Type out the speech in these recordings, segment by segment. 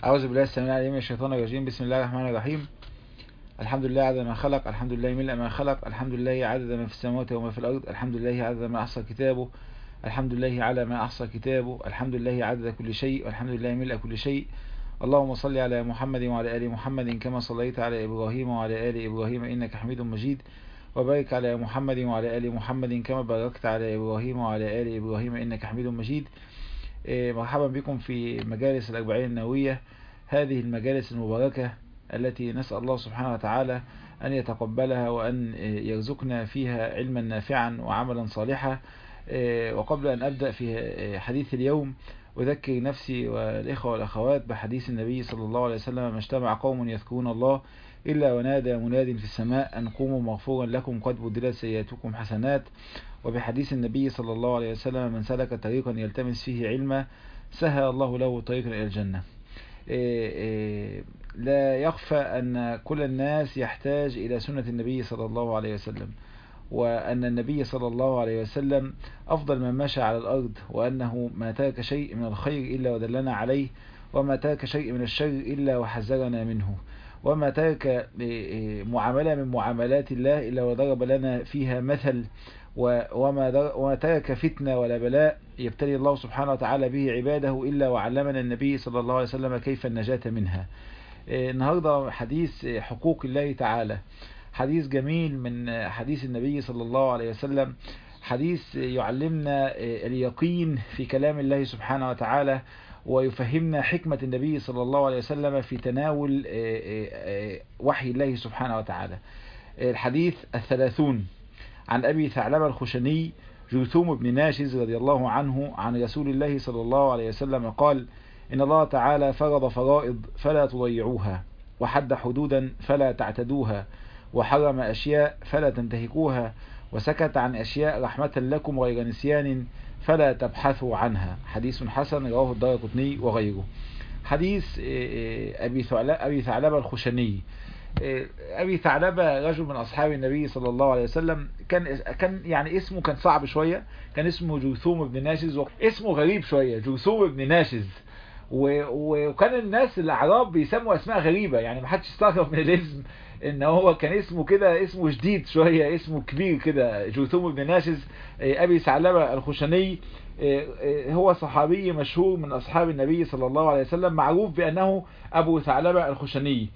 أعوذ بالله السميع العليم من الشيطان الرجيم بسم الله الرحمن الرحيم الحمد لله عدد ما خلق الحمد لله ملء ما خلق الحمد لله عدد ما في السماوات وما في الأرض الحمد لله عدد ما أحصى كتابه الحمد لله على ما أحصى كتابه الحمد لله عدد كل شيء والحمد لله ملء كل شيء اللهم صل على محمد وعلى آل محمد كما صليت على إبراهيم وعلى آل إبراهيم إنك حميد مجيد وبارك على محمد وعلى آل محمد كما باركت على إبراهيم وعلى آل إبراهيم إنك حميد مجيد مرحبا بكم في مجالس الأربعين النووية هذه المجالس المباركة التي نسأل الله سبحانه وتعالى أن يتقبلها وأن يرزقنا فيها علما نافعا وعملا صالحا وقبل أن أبدأ في حديث اليوم أذكر نفسي والإخوة والأخوات بحديث النبي صلى الله عليه وسلم ما اجتمع قوم يذكرون الله إلا ونادى مناد في السماء أن قوموا مغفورا لكم قد بدلت سيئاتكم حسنات وبحديث النبي صلى الله عليه وسلم من سلك طريقا يلتمس فيه علما سهل الله له طريقا إلى الجنة لا يخفى أن كل الناس يحتاج إلى سنة النبي صلى الله عليه وسلم وأن النبي صلى الله عليه وسلم أفضل من مشى على الأرض وأنه ما ترك شيء من الخير إلا ودلنا عليه وما ترك شيء من الشر إلا وحذرنا منه وما ترك معاملة من معاملات الله إلا وضرب لنا فيها مثل وما ترك فتنة ولا بلاء يبتلي الله سبحانه وتعالى به عباده إلا وعلمنا النبي صلى الله عليه وسلم كيف النجاة منها النهاردة حديث حقوق الله تعالى حديث جميل من حديث النبي صلى الله عليه وسلم حديث يعلمنا اليقين في كلام الله سبحانه وتعالى ويفهمنا حكمة النبي صلى الله عليه وسلم في تناول وحي الله سبحانه وتعالى الحديث الثلاثون عن أبي ثعلبة الخشني جرثوم بن ناشز رضي الله عنه عن رسول الله صلى الله عليه وسلم قال إن الله تعالى فرض فرائض فلا تضيعوها وحد حدودا فلا تعتدوها وحرم أشياء فلا تنتهكوها وسكت عن أشياء رحمة لكم غير نسيان فلا تبحثوا عنها حديث حسن رواه الدارقطني وغيره حديث أبي ثعلبة الخشني أبي ثعلبة رجل من أصحاب النبي صلى الله عليه وسلم كان كان يعني اسمه كان صعب شوية كان اسمه جرثوم بن ناشز اسمه غريب شوية جرثوم بن ناشز وكان الناس الأعراب بيسموا أسماء غريبة يعني ما حدش استغرب من الاسم ان هو كان اسمه كده اسمه جديد شوية اسمه كبير كده جرثوم بن ناشز أبي ثعلبة الخشني هو صحابي مشهور من أصحاب النبي صلى الله عليه وسلم معروف بأنه أبو ثعلبة الخشني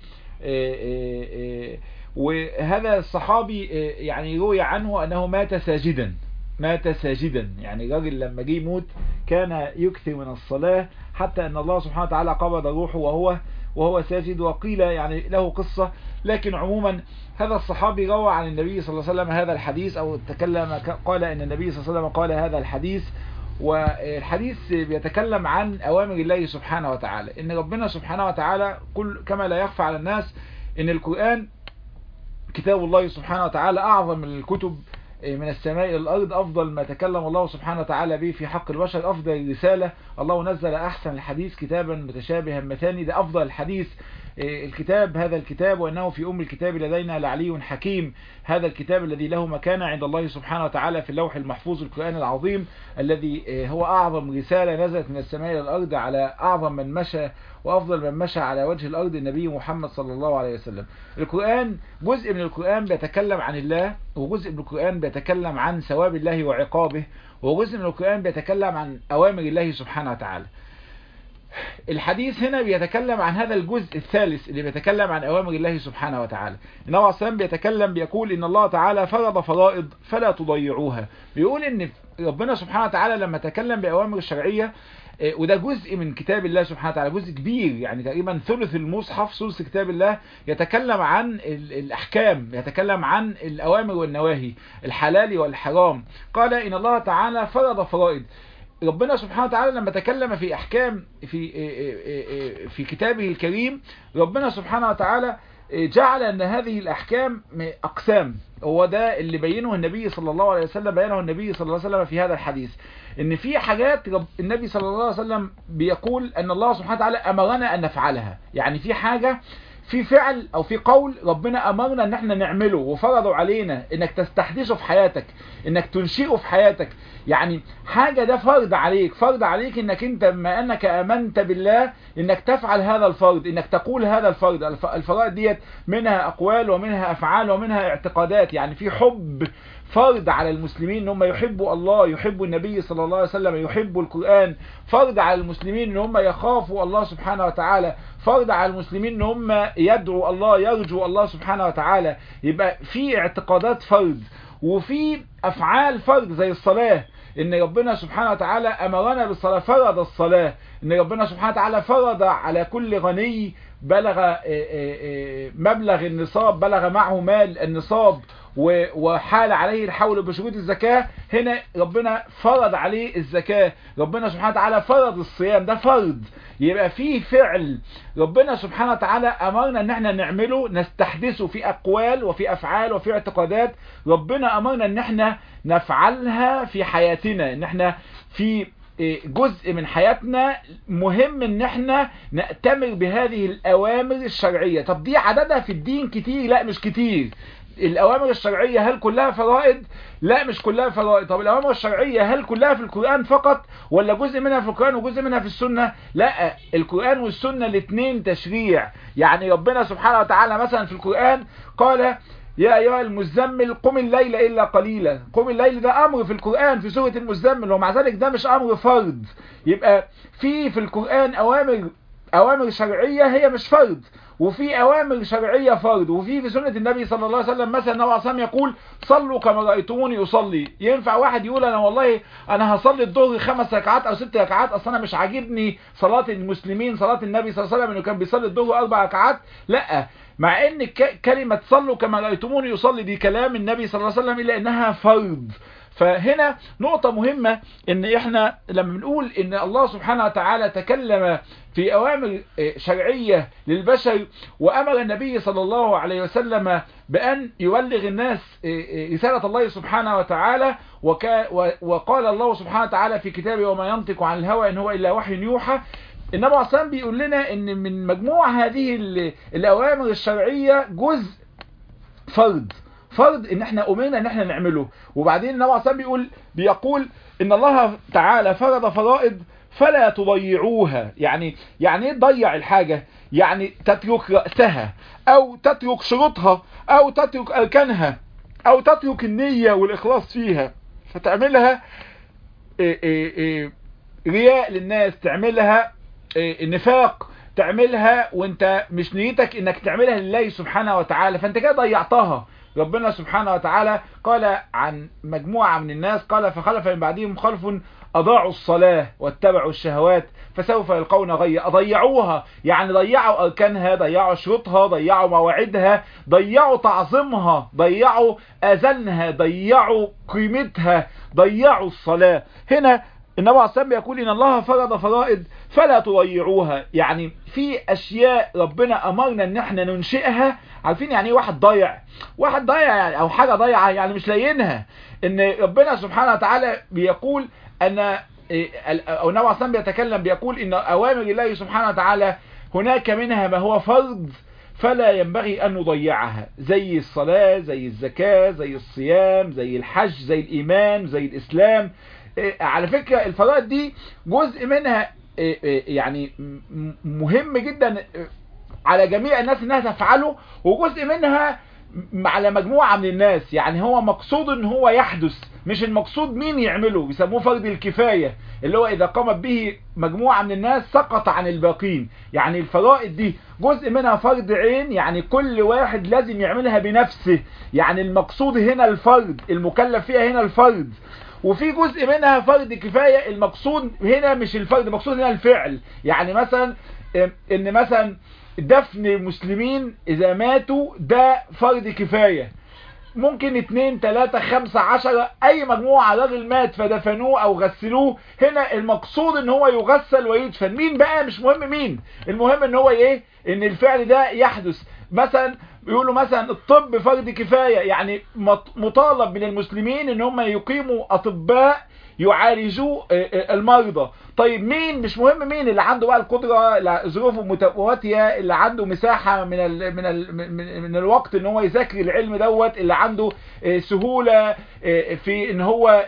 وهذا الصحابي يعني روي عنه أنه مات ساجدا مات ساجدا يعني راجل لما جه يموت كان يكثر من الصلاة حتى أن الله سبحانه وتعالى قبض روحه وهو وهو ساجد وقيل يعني له قصة لكن عموما هذا الصحابي روى عن النبي صلى الله عليه وسلم هذا الحديث أو تكلم قال أن النبي صلى الله عليه وسلم قال هذا الحديث والحديث بيتكلم عن أوامر الله سبحانه وتعالى إن ربنا سبحانه وتعالى كل كما لا يخفى على الناس إن القرآن كتاب الله سبحانه وتعالى أعظم من الكتب من السماء إلى الأرض أفضل ما تكلم الله سبحانه وتعالى به في حق البشر أفضل رسالة الله نزل أحسن الحديث كتابا متشابها مثاني ده أفضل الحديث الكتاب هذا الكتاب وأنه في أم الكتاب لدينا لعلي حكيم هذا الكتاب الذي له مكانة عند الله سبحانه وتعالى في اللوح المحفوظ القرآن العظيم الذي هو أعظم رسالة نزلت من السماء إلى الأرض على أعظم من مشى وأفضل من مشى على وجه الأرض النبي محمد صلى الله عليه وسلم القرآن جزء من القرآن بيتكلم عن الله وجزء من القرآن بيتكلم عن ثواب الله وعقابه وجزء من القرآن بيتكلم عن أوامر الله سبحانه وتعالى الحديث هنا بيتكلم عن هذا الجزء الثالث اللي بيتكلم عن أوامر الله سبحانه وتعالى النبي عليه السلام بيتكلم بيقول إن الله تعالى فرض فرائض فلا تضيعوها بيقول إن ربنا سبحانه وتعالى لما تكلم بأوامر الشرعية وده جزء من كتاب الله سبحانه وتعالى جزء كبير يعني تقريبا ثلث المصحف ثلث كتاب الله يتكلم عن الأحكام يتكلم عن الأوامر والنواهي الحلال والحرام قال إن الله تعالى فرض فرائض ربنا سبحانه وتعالى لما تكلم في أحكام في في كتابه الكريم ربنا سبحانه وتعالى جعل أن هذه الأحكام أقسام هو ده اللي بينه النبي صلى الله عليه وسلم بينه النبي صلى الله عليه وسلم في هذا الحديث ان في حاجات النبي صلى الله عليه وسلم بيقول ان الله سبحانه وتعالى امرنا ان نفعلها يعني في حاجة في فعل او في قول ربنا امرنا ان احنا نعمله وفرضوا علينا انك تستحدثه في حياتك انك تنشئه في حياتك يعني حاجة ده فرض عليك فرض عليك انك انت بما انك امنت بالله انك تفعل هذا الفرض انك تقول هذا الفرض الفرائض ديت منها اقوال ومنها افعال ومنها اعتقادات يعني في حب فرض على المسلمين ان هم يحبوا الله يحبوا النبي صلى الله عليه وسلم يحبوا القرآن فرض على المسلمين ان هم يخافوا الله سبحانه وتعالى فرض على المسلمين ان هم يدعوا الله يرجوا الله سبحانه وتعالى يبقى في اعتقادات فرض وفي افعال فرض زي الصلاة ان ربنا سبحانه وتعالى امرنا بالصلاة فرض الصلاة ان ربنا سبحانه وتعالى فرض على كل غني بلغ مبلغ النصاب بلغ معه مال النصاب وحال عليه الحول بشروط الزكاة هنا ربنا فرض عليه الزكاة ربنا سبحانه وتعالى فرض الصيام ده فرض يبقى فيه فعل ربنا سبحانه وتعالى امرنا ان احنا نعمله نستحدثه في اقوال وفي افعال وفي اعتقادات ربنا امرنا ان احنا نفعلها في حياتنا ان احنا في جزء من حياتنا مهم ان احنا نأتمر بهذه الاوامر الشرعية طب دي عددها في الدين كتير لا مش كتير الأوامر الشرعية هل كلها فرائض؟ لا مش كلها فرائض طب الأوامر الشرعية هل كلها في القرآن فقط ولا جزء منها في القرآن وجزء منها في السنة؟ لا القرآن والسنة الاثنين تشريع يعني ربنا سبحانه وتعالى مثلا في القرآن قال يا أيها المزمل قم الليل إلا قليلا قم الليل ده أمر في القرآن في سورة المزمل ومع ذلك ده مش أمر فرض يبقى في في القرآن أوامر أوامر شرعية هي مش فرض وفي اوامر شرعية فرض وفي في سنة النبي صلى الله عليه وسلم مثلا النبي عليه يقول صلوا كما رأيتموني اصلي ينفع واحد يقول انا والله انا هصلي الظهر خمس ركعات او ست ركعات اصلا انا مش عاجبني صلاة المسلمين صلاة النبي صلى الله عليه وسلم انه كان بيصلي الظهر اربع ركعات لا مع ان كلمة صلوا كما رأيتموني يصلي دي كلام النبي صلى الله عليه وسلم الا انها فرض فهنا نقطة مهمة ان احنا لما بنقول ان الله سبحانه وتعالى تكلم في اوامر شرعية للبشر وامر النبي صلى الله عليه وسلم بان يبلغ الناس رسالة الله سبحانه وتعالى وقال الله سبحانه وتعالى في كتابه وما ينطق عن الهوى ان هو الا وحي يوحى النبي عليه الصلاة بيقول لنا ان من مجموع هذه الاوامر الشرعية جزء فرض فرض ان احنا امرنا ان احنا نعمله وبعدين النبي عليه بيقول بيقول ان الله تعالى فرض فرائض فلا تضيعوها يعني يعني ايه تضيع الحاجة يعني تترك رأسها او تترك شروطها او تترك اركانها او تترك النية والاخلاص فيها فتعملها إيه إيه إيه رياء للناس تعملها نفاق تعملها وانت مش نيتك انك تعملها لله سبحانه وتعالى فانت كده ضيعتها ربنا سبحانه وتعالى قال عن مجموعة من الناس قال فخلف من بعدهم خلف أضاعوا الصلاة واتبعوا الشهوات فسوف يلقون غي أضيعوها يعني ضيعوا أركانها ضيعوا شروطها ضيعوا مواعيدها ضيعوا تعظيمها ضيعوا أذنها ضيعوا قيمتها ضيعوا الصلاة هنا النبي عليه الصلاة يقول إن الله فرض فرائض فلا تضيعوها يعني في أشياء ربنا أمرنا إن احنا ننشئها عارفين يعني ايه واحد ضايع واحد ضايع يعني أو حاجة ضايعة يعني مش لاقيينها إن ربنا سبحانه وتعالى بيقول أن أو النبي عليه الصلاة بيتكلم بيقول إن أوامر الله سبحانه وتعالى هناك منها ما هو فرض فلا ينبغي أن نضيعها زي الصلاة زي الزكاة زي الصيام زي الحج زي الإيمان زي الإسلام على فكرة الفرائض دي جزء منها يعني مهم جدا على جميع الناس انها تفعله وجزء منها على مجموعة من الناس يعني هو مقصود ان هو يحدث مش المقصود مين يعمله بيسموه فرض الكفاية اللي هو اذا قامت به مجموعة من الناس سقط عن الباقين يعني الفرائض دي جزء منها فرض عين يعني كل واحد لازم يعملها بنفسه يعني المقصود هنا الفرض المكلف فيها هنا الفرض وفي جزء منها فرض كفاية المقصود هنا مش الفرض المقصود هنا الفعل يعني مثلا ان مثلا دفن المسلمين اذا ماتوا ده فرض كفاية ممكن اتنين تلاتة خمسة عشرة اي مجموعة راجل مات فدفنوه او غسلوه هنا المقصود ان هو يغسل ويدفن مين بقى مش مهم مين المهم ان هو ايه ان الفعل ده يحدث مثلا بيقولوا مثلا الطب فرض كفاية يعني مطالب من المسلمين ان هم يقيموا اطباء يعالجوا المرضى طيب مين مش مهم مين اللي عنده بقى القدرة ظروفه متواتية اللي عنده مساحة من ال من ال من, من الوقت ان هو يذاكر العلم دوت اللي عنده سهولة في ان هو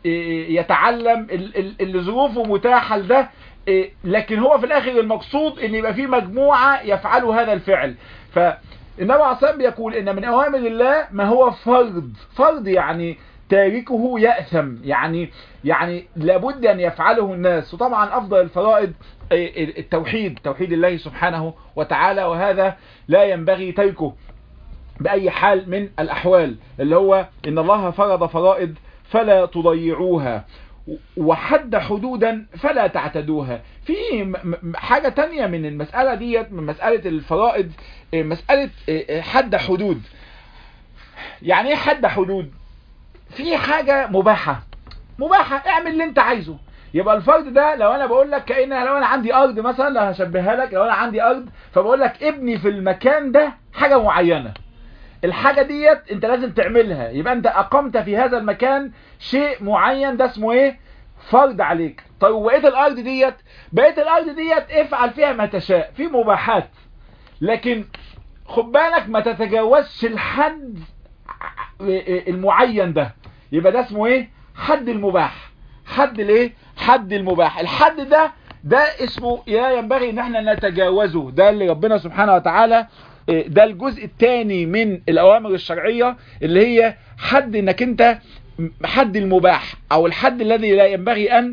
يتعلم اللي ظروفه متاحة لده لكن هو في الاخر المقصود ان يبقى في مجموعة يفعلوا هذا الفعل فالنبي عليه الصلاة بيقول ان من اوامر الله ما هو فرض فرض يعني تاركه يأثم يعني يعني لابد أن يفعله الناس وطبعا أفضل الفرائض التوحيد توحيد الله سبحانه وتعالى وهذا لا ينبغي تركه بأي حال من الأحوال اللي هو إن الله فرض فرائض فلا تضيعوها وحد حدودا فلا تعتدوها في حاجة تانية من المسألة ديت من مسألة الفرائض مسألة حد حدود يعني ايه حد حدود في حاجة مباحة مباحة اعمل اللي انت عايزه يبقى الفرد ده لو انا بقول لك كأن لو انا عندي ارض مثلا لو هشبهها لك لو انا عندي ارض فبقول لك ابني في المكان ده حاجة معينة الحاجة ديت انت لازم تعملها يبقى انت اقمت في هذا المكان شيء معين ده اسمه ايه فرض عليك طيب وبقيت الارض ديت بقيت الارض ديت افعل فيها ما تشاء في مباحات لكن خد بالك ما تتجاوزش الحد المعين ده يبقى ده اسمه ايه حد المباح حد الايه حد المباح الحد ده ده اسمه يا ينبغي ان احنا نتجاوزه ده اللي ربنا سبحانه وتعالى ده الجزء الثاني من الاوامر الشرعية اللي هي حد انك انت حد المباح او الحد الذي لا ينبغي ان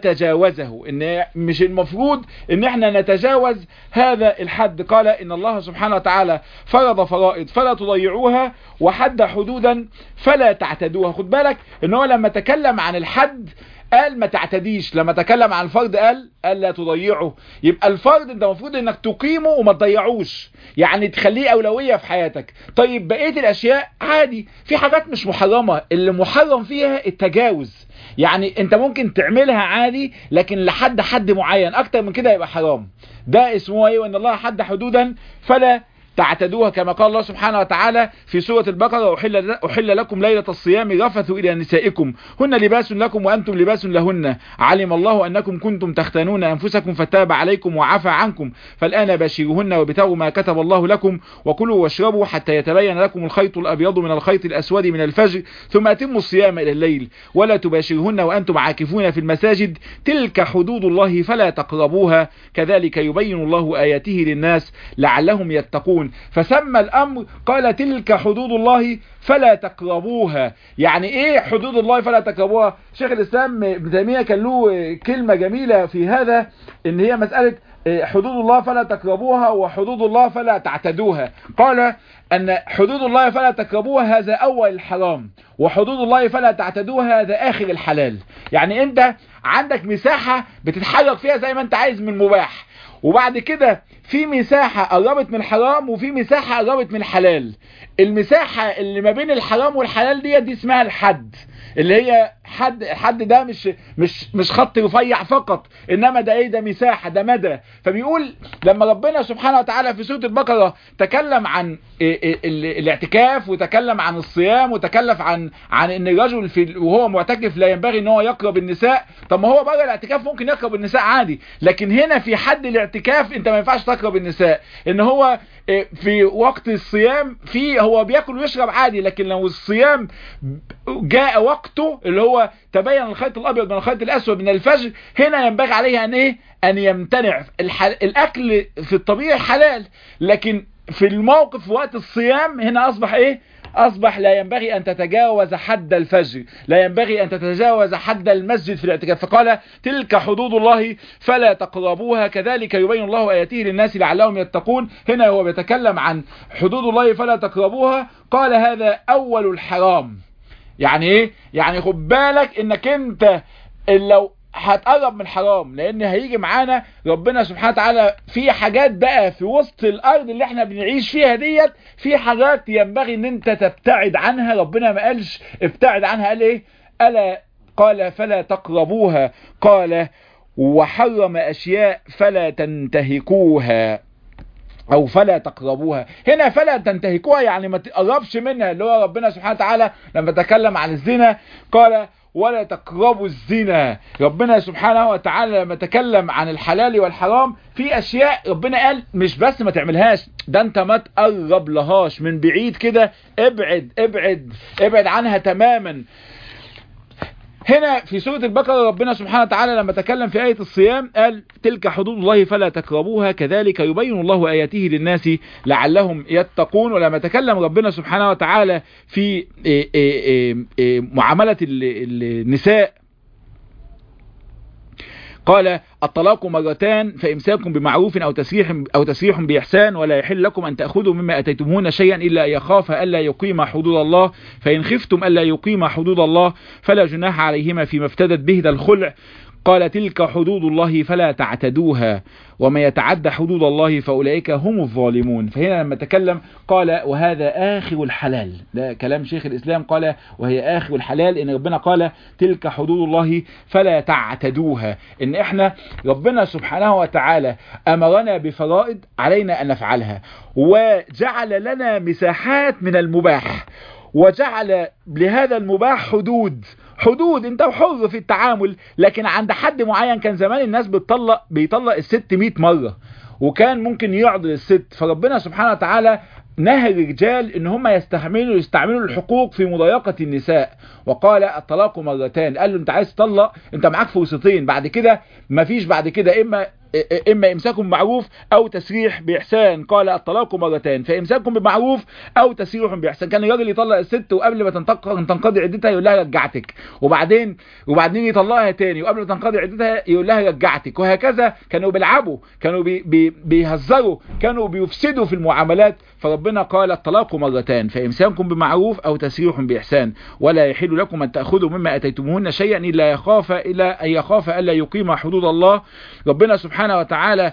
نتجاوزه ان مش المفروض ان احنا نتجاوز هذا الحد قال ان الله سبحانه وتعالى فرض فرائض فلا تضيعوها وحد حدودا فلا تعتدوها خد بالك ان هو لما تكلم عن الحد قال ما تعتديش لما تكلم عن الفرض قال قال لا تضيعه يبقى الفرض انت المفروض انك تقيمه وما تضيعوش يعني تخليه اولوية في حياتك طيب بقية الاشياء عادي في حاجات مش محرمة اللي محرم فيها التجاوز يعني انت ممكن تعملها عادي لكن لحد حد معين اكتر من كده يبقى حرام ده اسمه ايه وان الله حد حدودا فلا تعتدوها كما قال الله سبحانه وتعالى في سورة البقرة أحل, أحل لكم ليلة الصيام رفثوا إلى نسائكم هن لباس لكم وأنتم لباس لهن علم الله أنكم كنتم تختانون أنفسكم فتاب عليكم وعفى عنكم فالآن باشروهن وابتغوا ما كتب الله لكم وكلوا واشربوا حتى يتبين لكم الخيط الأبيض من الخيط الأسود من الفجر ثم أتموا الصيام إلى الليل ولا تباشرهن وأنتم عاكفون في المساجد تلك حدود الله فلا تقربوها كذلك يبين الله آياته للناس لعلهم يتقون فسمى الأمر قال تلك حدود الله فلا تقربوها يعني ايه حدود الله فلا تقربوها شيخ الإسلام ابن تيمية كان له كلمة جميلة في هذا ان هي مسألة حدود الله فلا تقربوها وحدود الله فلا تعتدوها قال أن حدود الله فلا تقربوها هذا أول الحرام وحدود الله فلا تعتدوها هذا آخر الحلال يعني أنت عندك مساحة بتتحرك فيها زي ما أنت عايز من مباح وبعد كده في مساحة قربت من الحرام وفي مساحة قربت من الحلال المساحة اللي ما بين الحرام والحلال دي دي اسمها الحد اللي هي حد الحد ده مش مش مش خط رفيع فقط انما ده ايه ده مساحه ده مدى فبيقول لما ربنا سبحانه وتعالى في سوره البقره تكلم عن الاعتكاف وتكلم عن الصيام وتكلف عن عن ان الرجل في وهو معتكف لا ينبغي ان هو يقرب النساء طب ما هو بره الاعتكاف ممكن يقرب النساء عادي لكن هنا في حد الاعتكاف انت ما ينفعش تقرب النساء ان هو في وقت الصيام في هو بياكل ويشرب عادي لكن لو الصيام جاء وقته اللي هو تبين الخيط الابيض من الخيط الاسود من الفجر هنا ينبغي عليه ان ايه ان يمتنع الحل... الاكل في الطبيعي حلال لكن في الموقف وقت الصيام هنا اصبح ايه اصبح لا ينبغي ان تتجاوز حد الفجر لا ينبغي ان تتجاوز حد المسجد في الاعتكاف فقال تلك حدود الله فلا تقربوها كذلك يبين الله اياته للناس لعلهم يتقون هنا هو بيتكلم عن حدود الله فلا تقربوها قال هذا اول الحرام يعني ايه يعني خد بالك انك انت لو هتقرب من الحرام لان هيجي معانا ربنا سبحانه وتعالى في حاجات بقى في وسط الارض اللي احنا بنعيش فيها ديت في حاجات ينبغي ان انت تبتعد عنها ربنا ما قالش ابتعد عنها قال ايه الا قال فلا تقربوها قال وحرم اشياء فلا تنتهكوها او فلا تقربوها هنا فلا تنتهكوها يعني ما تقربش منها اللي هو ربنا سبحانه وتعالى لما تكلم عن الزنا قال ولا تقربوا الزنا ربنا سبحانه وتعالى لما تكلم عن الحلال والحرام في اشياء ربنا قال مش بس ما تعملهاش ده انت ما تقرب لهاش من بعيد كده ابعد ابعد ابعد عنها تماما هنا في سورة البقرة ربنا سبحانه وتعالى لما تكلم في آية الصيام قال تلك حدود الله فلا تقربوها كذلك يبين الله آياته للناس لعلهم يتقون ولما تكلم ربنا سبحانه وتعالى في معاملة النساء قال الطلاق مرتان فإمساك بمعروف أو تسريح أو تسريح بإحسان ولا يحل لكم أن تأخذوا مما أتيتموهن شيئا إلا يخاف ألا يقيم حدود الله فإن خفتم ألا يقيم حدود الله فلا جناح عليهما فيما افتدت به ذا الخلع قال تلك حدود الله فلا تعتدوها وما يتعدى حدود الله فأولئك هم الظالمون فهنا لما تكلم قال وهذا آخر الحلال ده كلام شيخ الإسلام قال وهي آخر الحلال إن ربنا قال تلك حدود الله فلا تعتدوها إن إحنا ربنا سبحانه وتعالى أمرنا بفرائض علينا أن نفعلها وجعل لنا مساحات من المباح وجعل لهذا المباح حدود حدود انت حر في التعامل لكن عند حد معين كان زمان الناس بتطلق بيطلق الست 100 مرة وكان ممكن يعضل الست فربنا سبحانه وتعالى نهى الرجال ان هم يستعملوا يستعملوا الحقوق في مضايقة النساء وقال الطلاق مرتان قال له انت عايز تطلق انت معاك فرصتين بعد كده مفيش بعد كده اما اما امساك بمعروف او تسريح باحسان قال الطلاق مرتان فامساك بمعروف او تسريح باحسان كان الراجل يطلق الست وقبل ما تنقضي عدتها يقول لها رجعتك وبعدين وبعدين يطلقها تاني وقبل ما تنقضي عدتها يقول لها رجعتك وهكذا كانوا بيلعبوا كانوا بي بي بيهزروا كانوا بيفسدوا في المعاملات فربنا قال الطلاق مرتان فامساك بمعروف او تسريح باحسان ولا يحل لكم ان تاخذوا مما اتيتموهن شيئا الا يخاف الا ان يخاف الا يقيم حدود الله ربنا سبحانه سبحانه وتعالى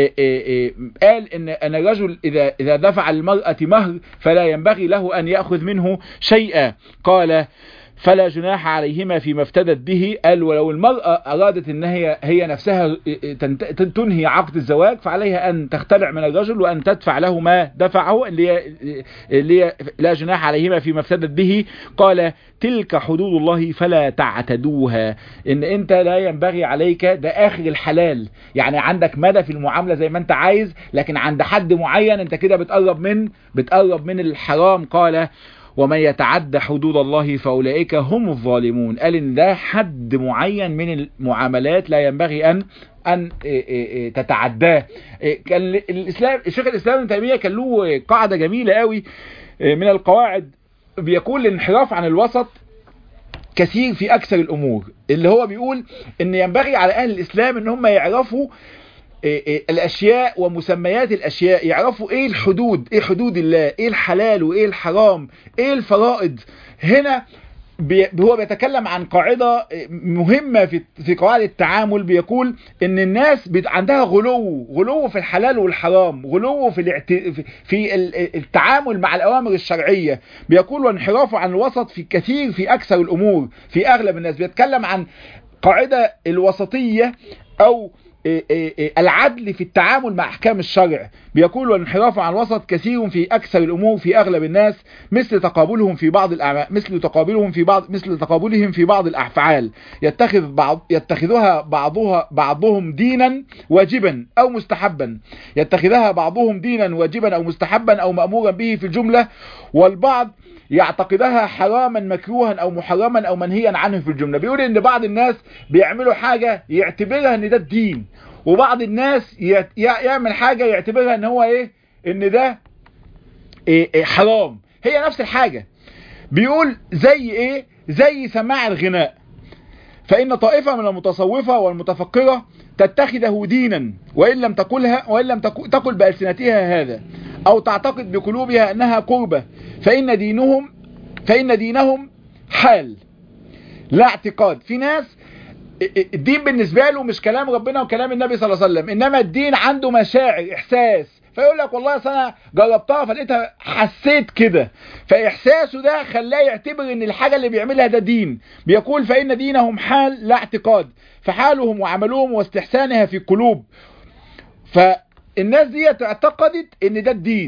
قال ان ان الرجل اذا اذا دفع المرأة مهر فلا ينبغي له ان ياخذ منه شيئا قال فلا جناح عليهما فيما افتدت به قال ولو المرأة أرادت أن هي, هي نفسها تنهي عقد الزواج فعليها أن تختلع من الرجل وأن تدفع له ما دفعه اللي, اللي لا جناح عليهما فيما افتدت به قال تلك حدود الله فلا تعتدوها ان انت لا ينبغي عليك ده اخر الحلال يعني عندك مدى في المعاملة زي ما انت عايز لكن عند حد معين انت كده بتقرب من بتقرب من الحرام قال ومن يتعدى حدود الله فأولئك هم الظالمون قال إن ده حد معين من المعاملات لا ينبغي أن أن تتعداه كان الإسلام الشيخ الإسلام ابن تيمية كان له قاعدة جميلة قوي من القواعد بيقول الانحراف عن الوسط كثير في أكثر الأمور اللي هو بيقول إن ينبغي على أهل الإسلام إن هم يعرفوا الاشياء ومسميات الاشياء يعرفوا ايه الحدود ايه حدود الله ايه الحلال وايه الحرام ايه الفرائض هنا هو بيتكلم عن قاعدة مهمة في في قواعد التعامل بيقول ان الناس عندها غلو غلو في الحلال والحرام غلو في الاعت... في التعامل مع الاوامر الشرعية بيقول وانحرافه عن الوسط في كثير في اكثر الامور في اغلب الناس بيتكلم عن قاعدة الوسطية او العدل في التعامل مع احكام الشرع بيقول والانحراف عن الوسط كثير في اكثر الامور في اغلب الناس مثل تقابلهم في بعض الاعمال مثل تقابلهم في بعض مثل تقابلهم في بعض الافعال يتخذ بعض يتخذها بعضها بعضهم دينا واجبا او مستحبا يتخذها بعضهم دينا واجبا او مستحبا او مامورا به في الجمله والبعض يعتقدها حراما مكروها او محرما او منهيا عنه في الجملة بيقول ان بعض الناس بيعملوا حاجة يعتبرها ان ده الدين وبعض الناس يعمل حاجة يعتبرها ان هو ايه ان ده إيه إيه حرام هي نفس الحاجة بيقول زي ايه زي سماع الغناء فإن طائفة من المتصوفة والمتفكرة تتخذه دينا وإن لم تقلها وإن لم تقل بألسنتها هذا أو تعتقد بقلوبها أنها قربة فإن دينهم فإن دينهم حال لا اعتقاد في ناس الدين بالنسبة له مش كلام ربنا وكلام النبي صلى الله عليه وسلم إنما الدين عنده مشاعر إحساس فيقول لك والله اصل انا جربتها فلقيتها حسيت كده فاحساسه ده خلاه يعتبر ان الحاجه اللي بيعملها ده دين بيقول فان دينهم حال لا اعتقاد فحالهم وعملهم واستحسانها في القلوب فالناس دي اعتقدت ان ده الدين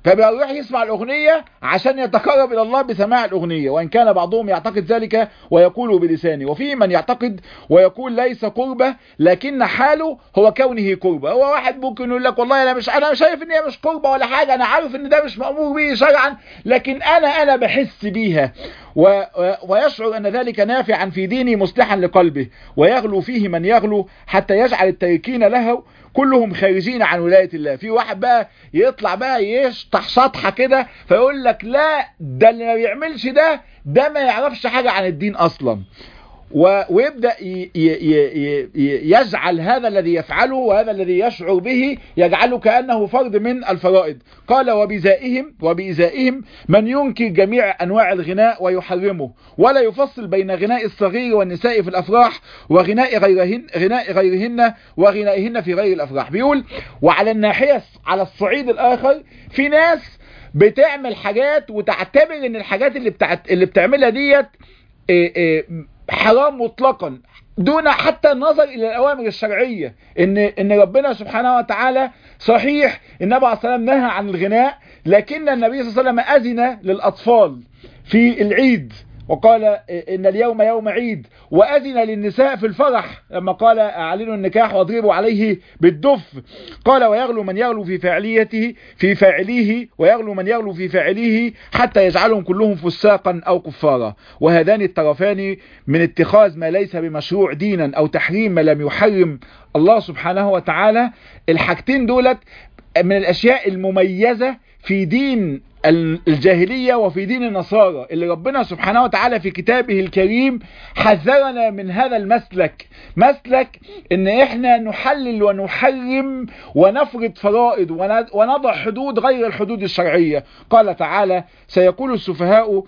فبيروح يسمع الأغنية عشان يتقرب إلى الله بسماع الأغنية وإن كان بعضهم يعتقد ذلك ويقول بلسانه وفي من يعتقد ويقول ليس قربة لكن حاله هو كونه قربة هو واحد ممكن يقول لك والله أنا مش أنا شايف إن هي مش قربة ولا حاجة أنا عارف إن ده مش مأمور به شرعا لكن أنا أنا بحس بيها و... ويشعر أن ذلك نافعا في ديني مصلحا لقلبه ويغلو فيه من يغلو حتى يجعل التاركين له كلهم خارجين عن ولاية الله في واحد بقى يطلع بقى يشطح شطحة كده فيقول لك لا ده اللي ما بيعملش ده ده ما يعرفش حاجة عن الدين أصلا و... ويبدأ ي... ي... ي... يجعل هذا الذي يفعله وهذا الذي يشعر به يجعله كأنه فرد من الفرائض قال وبزائهم وبإزائهم من ينكر جميع أنواع الغناء ويحرمه ولا يفصل بين غناء الصغير والنساء في الأفراح وغناء غيرهن غناء غيرهن وغنائهن في غير الأفراح بيقول وعلى الناحية على الصعيد الآخر في ناس بتعمل حاجات وتعتبر ان الحاجات اللي بتاعت اللي بتعملها ديت إيه إيه حرام مطلقا دون حتى النظر الى الاوامر الشرعيه ان ان ربنا سبحانه وتعالى صحيح النبي عليه الصلاه والسلام نهى عن الغناء لكن النبي صلى الله عليه وسلم اذن للاطفال في العيد وقال ان اليوم يوم عيد واذن للنساء في الفرح لما قال اعلنوا النكاح واضربوا عليه بالدف قال ويغلو من يغلو في فاعليته في فاعليه ويغلو من يغلو في فاعليه حتى يجعلهم كلهم فساقا او كفارا وهذان الطرفان من اتخاذ ما ليس بمشروع دينا او تحريم ما لم يحرم الله سبحانه وتعالى الحاجتين دولت من الاشياء المميزة في دين الجاهلية وفي دين النصارى اللي ربنا سبحانه وتعالى في كتابه الكريم حذرنا من هذا المسلك مسلك ان احنا نحلل ونحرم ونفرض فرائض ونضع حدود غير الحدود الشرعية قال تعالى سيقول السفهاء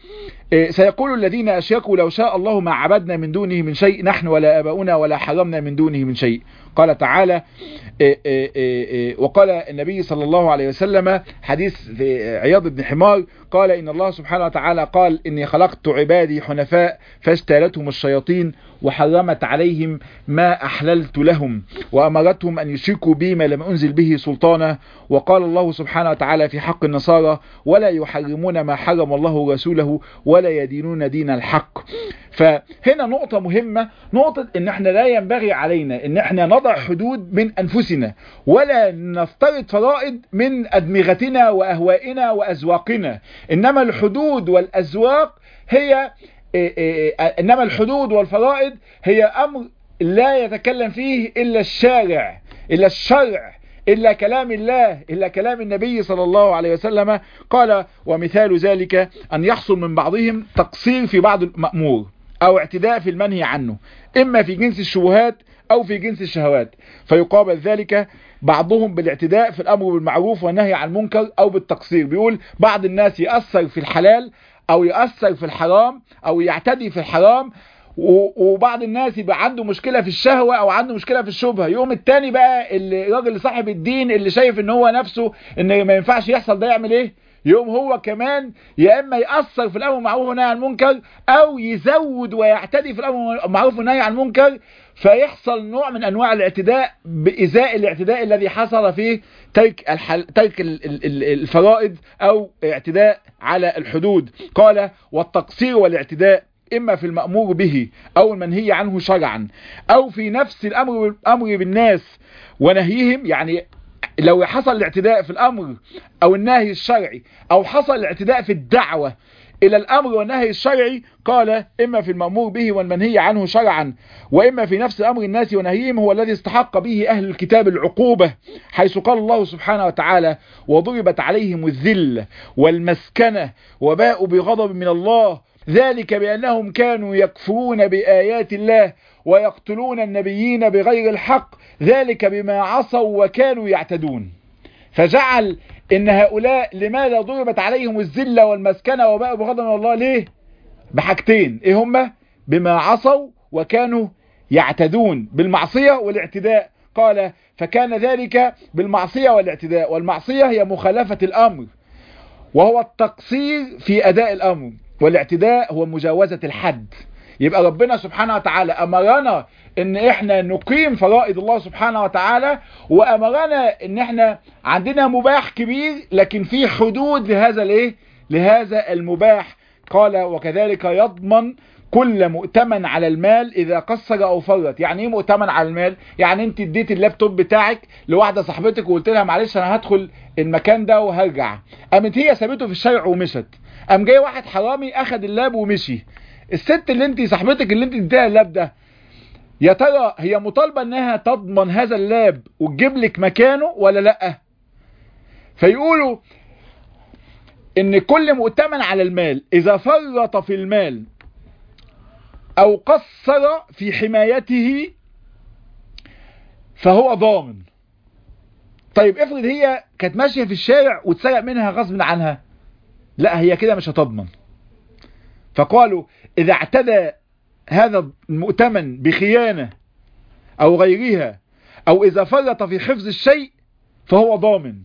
سيقول الذين أشركوا لو شاء الله ما عبدنا من دونه من شيء نحن ولا أباؤنا ولا حرمنا من دونه من شيء قال تعالى وقال النبي صلى الله عليه وسلم حديث في عياض بن حمار قال إن الله سبحانه وتعالى قال إني خلقت عبادي حنفاء فاجتالتهم الشياطين وحرمت عليهم ما أحللت لهم وأمرتهم أن يشركوا بي ما لم أنزل به سلطانا وقال الله سبحانه وتعالى في حق النصارى ولا يحرمون ما حرم الله ورسوله ولا يدينون دين الحق فهنا نقطة مهمة نقطة ان احنا لا ينبغي علينا ان احنا نضع حدود من انفسنا ولا نفترض فرائض من ادمغتنا واهوائنا وازواقنا انما الحدود والازواق هي انما الحدود والفرائض هي امر لا يتكلم فيه الا الشارع الا الشرع إلا كلام الله إلا كلام النبي صلى الله عليه وسلم قال ومثال ذلك أن يحصل من بعضهم تقصير في بعض المأمور أو اعتداء في المنهي عنه إما في جنس الشبهات أو في جنس الشهوات فيقابل ذلك بعضهم بالاعتداء في الأمر بالمعروف والنهي عن المنكر أو بالتقصير بيقول بعض الناس يأثر في الحلال أو يأثر في الحرام أو يعتدي في الحرام وبعض الناس يبقى عنده مشكلة في الشهوة او عنده مشكلة في الشبهة يوم التاني بقى الراجل صاحب الدين اللي شايف ان هو نفسه ان ما ينفعش يحصل ده يعمل ايه يوم هو كمان يا اما يأثر في الامر المعروف والنهي عن المنكر او يزود ويعتدي في الامر المعروف والنهي عن المنكر فيحصل نوع من انواع الاعتداء بازاء الاعتداء الذي حصل في ترك الحل... ترك الفرائض او اعتداء على الحدود قال والتقصير والاعتداء إما في المأمور به أو المنهي عنه شرعا أو في نفس الأمر الأمر بالناس ونهيهم يعني لو حصل الاعتداء في الأمر أو النهي الشرعي أو حصل الاعتداء في الدعوة إلى الأمر والنهي الشرعي قال إما في المأمور به والمنهي عنه شرعا وإما في نفس أمر الناس ونهيهم هو الذي استحق به أهل الكتاب العقوبة حيث قال الله سبحانه وتعالى وضربت عليهم الذل والمسكنة وباءوا بغضب من الله ذلك بأنهم كانوا يكفرون بآيات الله ويقتلون النبيين بغير الحق ذلك بما عصوا وكانوا يعتدون فجعل ان هؤلاء لماذا ضربت عليهم الذلة والمسكنة وباءوا بغضب من الله ليه بحاجتين ايه هما بما عصوا وكانوا يعتدون بالمعصية والاعتداء قال فكان ذلك بالمعصية والاعتداء والمعصية هي مخالفة الأمر وهو التقصير في أداء الأمر والاعتداء هو مجاوزة الحد يبقى ربنا سبحانه وتعالى امرنا ان احنا نقيم فرائض الله سبحانه وتعالى وامرنا ان احنا عندنا مباح كبير لكن في حدود لهذا الايه لهذا المباح قال وكذلك يضمن كل مؤتمن على المال اذا قصر او فرط يعني ايه مؤتمن على المال يعني انت اديت اللابتوب بتاعك لواحده صاحبتك وقلت لها معلش انا هدخل المكان ده وهرجع قامت هي سابته في الشارع ومشت قام جاي واحد حرامي اخد اللاب ومشي الست اللي انت صاحبتك اللي انت اديتها اللاب ده يا ترى هي مطالبه انها تضمن هذا اللاب وتجيب لك مكانه ولا لا فيقولوا ان كل مؤتمن على المال اذا فرط في المال او قصر في حمايته فهو ضامن طيب افرض هي كانت ماشيه في الشارع واتسرق منها غصب عنها لا هي كده مش هتضمن فقالوا اذا اعتدى هذا المؤتمن بخيانه او غيرها او اذا فرط في حفظ الشيء فهو ضامن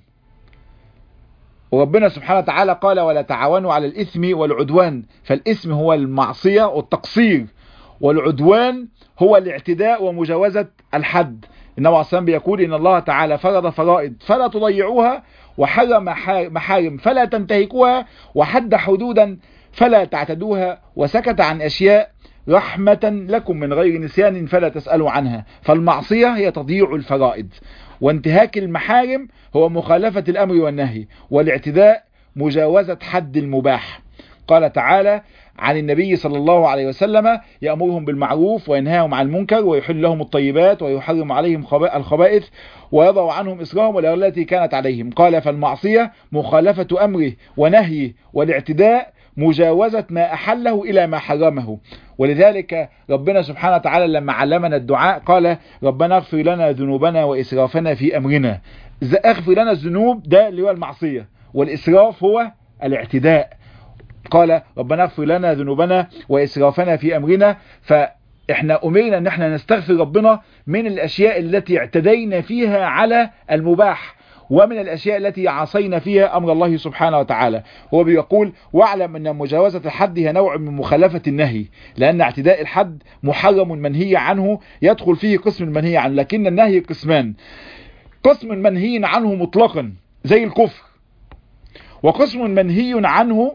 وربنا سبحانه وتعالى قال ولا تعاونوا على الإثم والعدوان فالإثم هو المعصية والتقصير والعدوان هو الاعتداء ومجاوزة الحد النبي عليه الصلاة بيقول إن الله تعالى فرض فرائض فلا تضيعوها وحرم محارم فلا تنتهكوها وحد حدودا فلا تعتدوها وسكت عن أشياء رحمة لكم من غير نسيان فلا تسألوا عنها فالمعصية هي تضييع الفرائض وانتهاك المحارم هو مخالفة الأمر والنهي والاعتداء مجاوزة حد المباح قال تعالى عن النبي صلى الله عليه وسلم يأمرهم بالمعروف وينهاهم عن المنكر ويحل لهم الطيبات ويحرم عليهم الخبائث ويضع عنهم إسرهم والأغلال التي كانت عليهم قال فالمعصية مخالفة أمره ونهيه والاعتداء مجاوزة ما أحله إلى ما حرمه ولذلك ربنا سبحانه وتعالى لما علمنا الدعاء قال ربنا اغفر لنا ذنوبنا وإسرافنا في أمرنا اغفر لنا الذنوب ده اللي هو المعصية والإسراف هو الاعتداء قال ربنا اغفر لنا ذنوبنا وإسرافنا في أمرنا فإحنا أمرنا أن احنا نستغفر ربنا من الأشياء التي اعتدينا فيها على المباح ومن الأشياء التي عصينا فيها أمر الله سبحانه وتعالى هو بيقول واعلم أن مجاوزة الحد هي نوع من مخالفة النهي لأن اعتداء الحد محرم منهي عنه يدخل فيه قسم المنهي عنه لكن النهي قسمان قسم منهي عنه مطلقا زي الكفر وقسم منهي عنه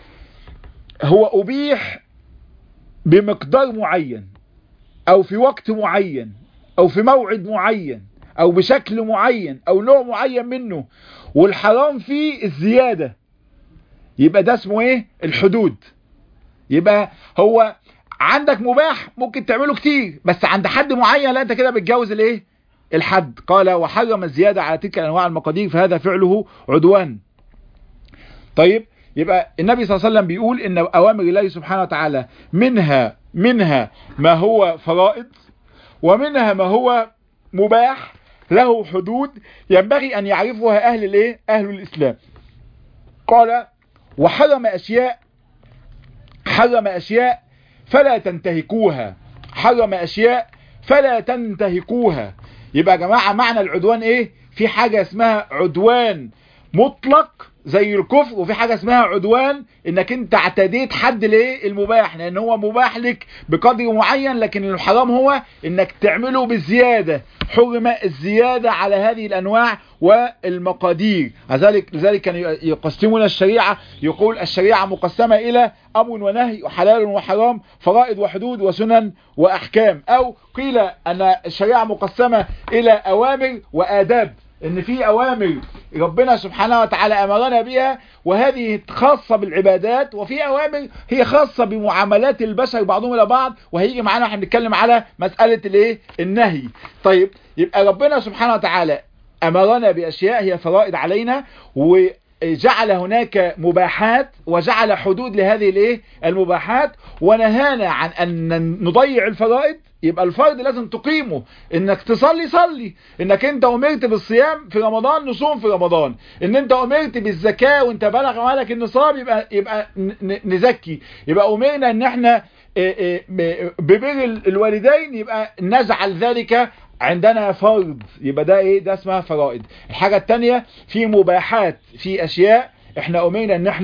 هو أبيح بمقدار معين أو في وقت معين أو في موعد معين او بشكل معين او نوع معين منه والحرام فيه الزيادة يبقى ده اسمه ايه الحدود يبقى هو عندك مباح ممكن تعمله كتير بس عند حد معين لا انت كده بتجاوز الايه الحد قال وحرم الزيادة على تلك انواع المقادير فهذا فعله عدوان طيب يبقى النبي صلى الله عليه وسلم بيقول ان اوامر الله سبحانه وتعالى منها منها ما هو فرائض ومنها ما هو مباح له حدود ينبغي أن يعرفها أهل الايه أهل الإسلام قال وحرم أشياء حرم أشياء فلا تنتهكوها حرم أشياء فلا تنتهكوها يبقى يا جماعة معنى العدوان إيه في حاجة اسمها عدوان مطلق زي الكفر وفي حاجة اسمها عدوان انك انت اعتديت حد ليه المباح لان هو مباح لك بقدر معين لكن الحرام هو انك تعمله بالزيادة حرم الزيادة على هذه الانواع والمقادير لذلك لذلك كانوا يقسمون الشريعة يقول الشريعة مقسمة الى امر ونهي وحلال وحرام فرائض وحدود وسنن واحكام او قيل ان الشريعة مقسمة الى اوامر واداب ان في اوامر ربنا سبحانه وتعالى امرنا بها وهذه خاصة بالعبادات وفي اوامر هي خاصة بمعاملات البشر بعضهم الى بعض وهيجي معانا واحنا بنتكلم على مسألة الايه النهي طيب يبقى ربنا سبحانه وتعالى امرنا باشياء هي فرائض علينا وجعل هناك مباحات وجعل حدود لهذه الايه المباحات ونهانا عن ان نضيع الفرائض يبقى الفرض لازم تقيمه انك تصلي صلي انك انت امرت بالصيام في رمضان نصوم في رمضان ان انت امرت بالزكاة وانت بلغ مالك النصاب يبقى يبقى نزكي يبقى امرنا ان احنا ببر الوالدين يبقى نجعل ذلك عندنا فرض يبقى ده ايه ده اسمها فرائض الحاجة التانية في مباحات في اشياء احنا امرنا ان احنا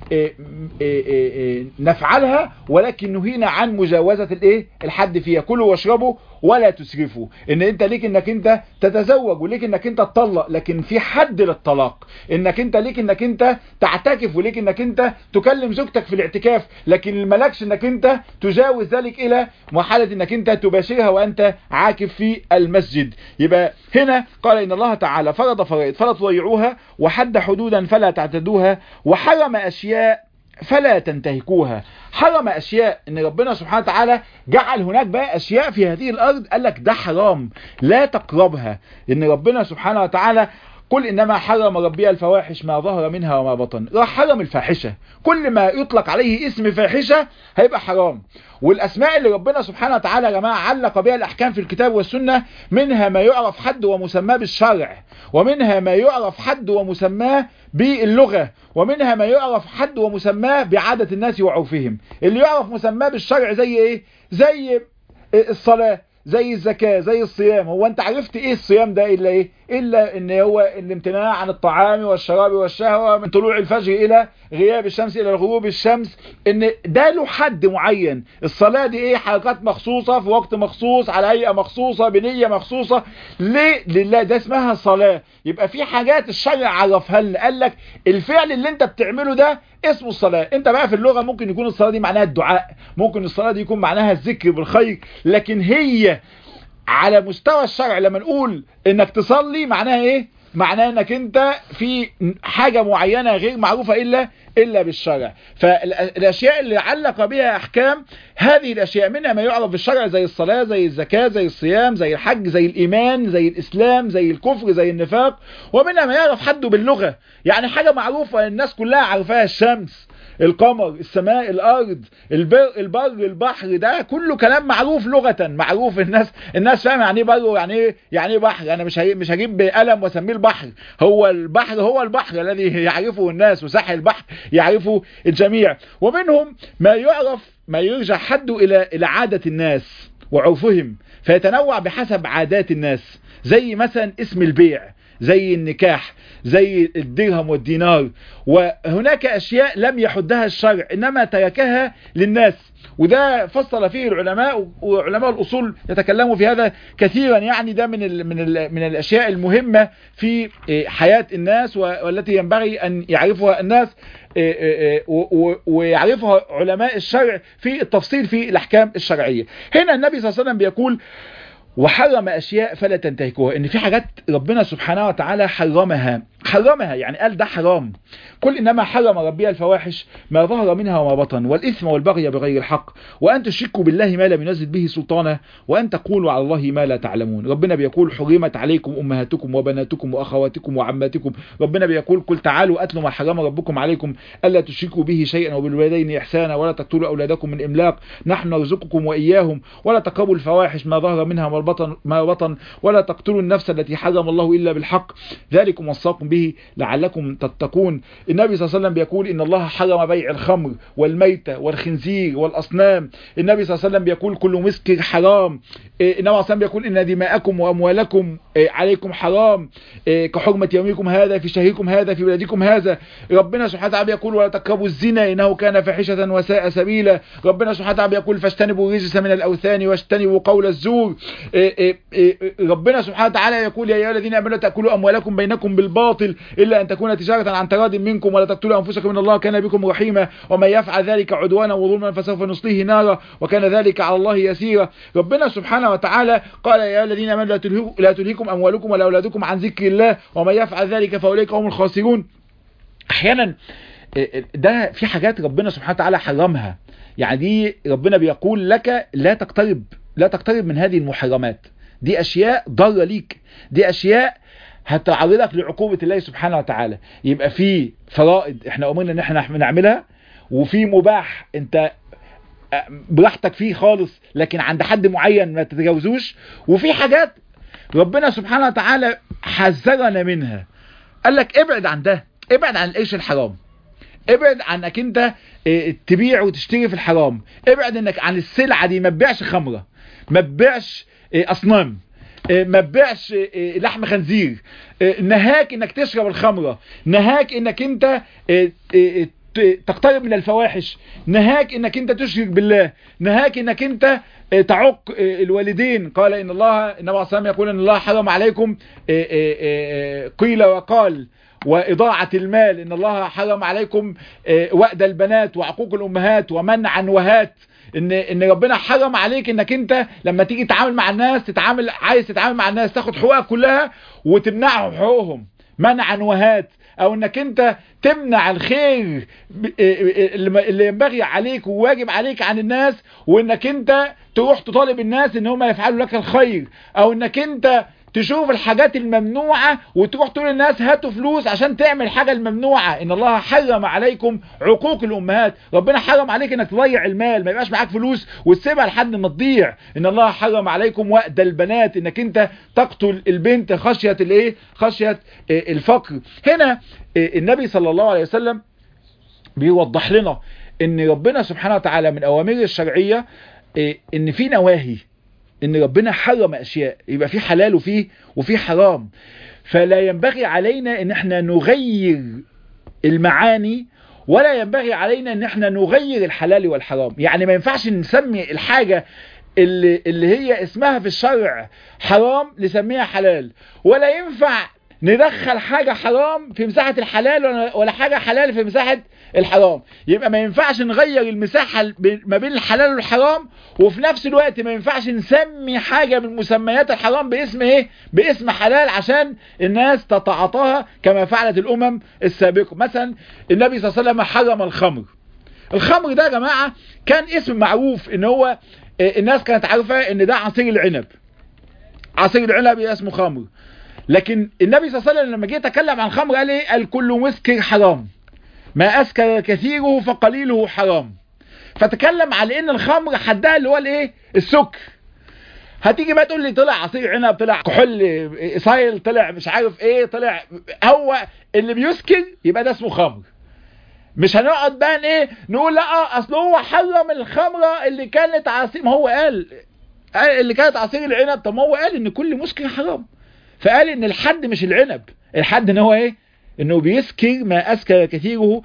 نفعلها ولكن نهينا عن مجاوزة الايه الحد فيها كلوا واشربوا ولا تسرفوا ان انت ليك انك انت تتزوج وليك انك انت تطلق لكن في حد للطلاق انك انت ليك انك انت تعتكف وليك انك انت تكلم زوجتك في الاعتكاف لكن مالكش انك انت تجاوز ذلك الى مرحلة انك انت تباشرها وانت عاكف في المسجد يبقى هنا قال ان الله تعالى فرض فرائض فلا تضيعوها وحد حدودا فلا تعتدوها وحرم اشياء فلا تنتهكوها حرم اشياء ان ربنا سبحانه وتعالى جعل هناك بقى اشياء في هذه الارض قال لك ده حرام لا تقربها ان ربنا سبحانه وتعالى قل انما حرم ربي الفواحش ما ظهر منها وما بطن راح حرم الفاحشة كل ما يطلق عليه اسم فاحشة هيبقى حرام والاسماء اللي ربنا سبحانه وتعالى يا جماعه علق بها الاحكام في الكتاب والسنه منها ما يعرف حد ومسماه بالشرع ومنها ما يعرف حد ومسماه باللغه ومنها ما يعرف حد ومسماه بعاده الناس وعرفهم اللي يعرف مسماه بالشرع زي ايه زي الصلاه زي الزكاة زي الصيام هو انت عرفت ايه الصيام ده الا ايه الا ان هو الامتناع عن الطعام والشراب والشهوة من طلوع الفجر الى غياب الشمس الى غروب الشمس ان ده له حد معين الصلاة دي ايه حركات مخصوصة في وقت مخصوص على هيئة مخصوصة بنية مخصوصة ليه لله ده اسمها صلاة يبقى في حاجات الشرع عرفها لنا قال لك الفعل اللي انت بتعمله ده اسمه الصلاة انت بقى في اللغة ممكن يكون الصلاة دي معناها الدعاء ممكن الصلاة دي يكون معناها الذكر بالخير لكن هي على مستوى الشرع لما نقول انك تصلي معناها ايه معناه انك انت في حاجة معينة غير معروفة الا الا بالشرع فالاشياء اللي علق بها احكام هذه الاشياء منها ما يعرف بالشرع زي الصلاة زي الزكاة زي الصيام زي الحج زي الايمان زي الاسلام زي الكفر زي النفاق ومنها ما يعرف حده باللغة يعني حاجة معروفة الناس كلها عارفاها الشمس القمر السماء الارض البر البر البحر ده كله كلام معروف لغة معروف الناس الناس فاهم يعني ايه بر ويعني ايه يعني ايه بحر انا مش مش هجيب قلم واسميه البحر هو البحر هو البحر الذي يعرفه الناس وساحل البحر يعرفه الجميع ومنهم ما يعرف ما يرجع حده الى الى عادة الناس وعرفهم فيتنوع بحسب عادات الناس زي مثلا اسم البيع زي النكاح زي الدرهم والدينار وهناك أشياء لم يحدها الشرع إنما تركها للناس وده فصل فيه العلماء وعلماء الأصول يتكلموا في هذا كثيرا يعني ده من ال من ال من الأشياء المهمة في حياة الناس والتي ينبغي أن يعرفها الناس ويعرفها علماء الشرع في التفصيل في الأحكام الشرعية هنا النبي صلى الله عليه وسلم بيقول وحرم أشياء فلا تنتهكوها إن في حاجات ربنا سبحانه وتعالى حرمها حرمها يعني قال ده حرام كل إنما حرم ربي الفواحش ما ظهر منها وما بطن والإثم والبغي بغير الحق وأن تشركوا بالله ما لم ينزل به سلطانا وأن تقولوا على الله ما لا تعلمون ربنا بيقول حرمت عليكم أمهاتكم وبناتكم وأخواتكم وعماتكم ربنا بيقول قل تعالوا أتلوا ما حرم ربكم عليكم ألا تشركوا به شيئا وبالوالدين إحسانا ولا تقتلوا أولادكم من إملاق نحن نرزقكم وإياهم ولا تقربوا الفواحش ما ظهر منها وما بطن, ما بطن ولا تقتلوا النفس التي حرم الله إلا بالحق ذلكم وصاكم به لعلكم تتقون النبي صلى الله عليه وسلم بيقول إن الله حرم بيع الخمر والميتة والخنزير والأصنام النبي صلى الله عليه وسلم بيقول كل مسكر حرام النبي صلى الله عليه وسلم بيقول إن دماءكم وأموالكم عليكم حرام كحرمة يومكم هذا في شهركم هذا في بلدكم هذا ربنا سبحانه وتعالى يقول ولا تقربوا الزنا إنه كان فاحشة وساء سبيلا ربنا سبحانه وتعالى يقول فاجتنبوا الرجس من الأوثان واجتنبوا قول الزور ربنا سبحانه وتعالى يقول يا أيها الذين آمنوا تأكلوا أموالكم بينكم بالباطل إلا أن تكون تجارة عن تراض منكم ولا تقتلوا أنفسكم إن الله كان بكم رحيما ومن يفعل ذلك عدوانا وظلما فسوف نصليه نارا وكان ذلك على الله يسيرا ربنا سبحانه وتعالى قال يا الذين آمنوا لا تلهكم أموالكم ولا أولادكم عن ذكر الله ومن يفعل ذلك فأولئك هم الخاسرون أحيانا ده في حاجات ربنا سبحانه وتعالى حرمها يعني دي ربنا بيقول لك لا تقترب لا تقترب من هذه المحرمات دي أشياء ضارة ليك دي أشياء هتعرضك لعقوبة الله سبحانه وتعالى يبقى في فرائض احنا أمرنا ان احنا نعملها وفي مباح انت براحتك فيه خالص لكن عند حد معين ما تتجاوزوش وفي حاجات ربنا سبحانه وتعالى حذرنا منها قال لك ابعد عن ده ابعد عن القرش الحرام ابعد عنك انت تبيع وتشتري في الحرام ابعد انك عن السلعة دي ما تبيعش خمرة ما تبيعش اصنام ما تبيعش لحم خنزير نهاك انك تشرب الخمرة نهاك انك انت تقترب من الفواحش نهاك انك انت تشرك بالله نهاك انك انت تعق الوالدين قال ان الله النبي عليه الصلاه يقول ان الله حرم عليكم قيل وقال وإضاعة المال إن الله حرم عليكم وأد البنات وعقوق الأمهات ومنعا وهات ان ان ربنا حرم عليك انك انت لما تيجي تتعامل مع الناس تتعامل عايز تتعاممل مع الناس تاخد حقوقك كلها وتمنعهم حقوقهم منعا وهات او انك انت تمنع الخير اللي ينبغي عليك وواجب عليك عن الناس وانك انت تروح تطالب الناس ان هم يفعلوا لك الخير او انك انت تشوف الحاجات الممنوعة وتروح تقول للناس هاتوا فلوس عشان تعمل حاجة الممنوعة ان الله حرم عليكم عقوق الامهات ربنا حرم عليك انك تضيع المال ما يبقاش معاك فلوس وتسيبها لحد ما تضيع ان الله حرم عليكم وأد البنات انك انت تقتل البنت خشية الايه خشية الفقر هنا النبي صلى الله عليه وسلم بيوضح لنا ان ربنا سبحانه وتعالى من اوامره الشرعية ان في نواهي ان ربنا حرم اشياء يبقى في حلال وفيه وفي حرام فلا ينبغي علينا ان احنا نغير المعاني ولا ينبغي علينا ان احنا نغير الحلال والحرام يعني ما ينفعش نسمي الحاجة اللي, اللي هي اسمها في الشرع حرام نسميها حلال ولا ينفع ندخل حاجة حرام في مساحة الحلال ولا حاجة حلال في مساحة الحرام يبقى ما ينفعش نغير المساحة ما بين الحلال والحرام وفي نفس الوقت ما ينفعش نسمي حاجة من مسميات الحرام باسم ايه باسم حلال عشان الناس تتعاطاها كما فعلت الامم السابقة مثلا النبي صلى الله عليه وسلم حرم الخمر الخمر ده يا جماعة كان اسم معروف ان هو الناس كانت عارفة ان ده عصير العنب عصير العنب اسمه خمر لكن النبي صلى الله عليه وسلم لما جه يتكلم عن الخمر قال ايه قال كل مسكر حرام ما اسكر كثيره فقليله حرام فتكلم على ان الخمر حدها اللي هو الايه السكر هتيجي بقى تقول لي طلع عصير عنب طلع كحول سايل طلع مش عارف ايه طلع هو اللي بيسكر يبقى ده اسمه خمر مش هنقعد بقى ايه نقول لا اصل هو حرم الخمره اللي كانت عصير ما هو قال قال اللي كانت عصير العنب طب ما هو قال ان كل مسكر حرام فقال ان الحد مش العنب الحد ان هو ايه انه بيسكر ما اسكر كثيره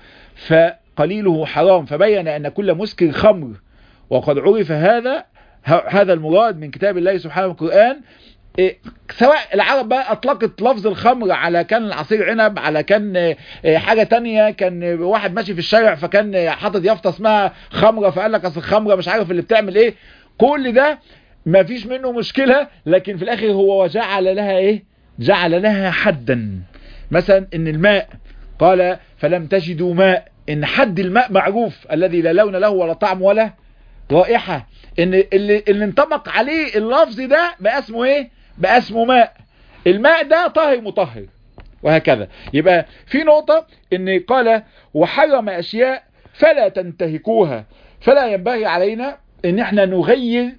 فقليله حرام فبين ان كل مسكر خمر وقد عرف هذا هذا المراد من كتاب الله سبحانه القرآن إيه سواء العرب بقى اطلقت لفظ الخمر على كان العصير عنب على كان إيه حاجة تانية كان واحد ماشي في الشارع فكان حاطط يافطة اسمها خمرة فقال لك اصل الخمرة مش عارف اللي بتعمل ايه كل ده ما فيش منه مشكلة لكن في الاخر هو وجعل لها ايه جعل لها حدا مثلا ان الماء قال فلم تجدوا ماء ان حد الماء معروف الذي لا لون له ولا طعم ولا رائحة ان اللي, اللي انطبق عليه اللفظ ده بقى اسمه ايه بقى اسمه ماء الماء ده طاهر مطهر وهكذا يبقى في نقطة ان قال وحرم اشياء فلا تنتهكوها فلا ينبغي علينا ان احنا نغير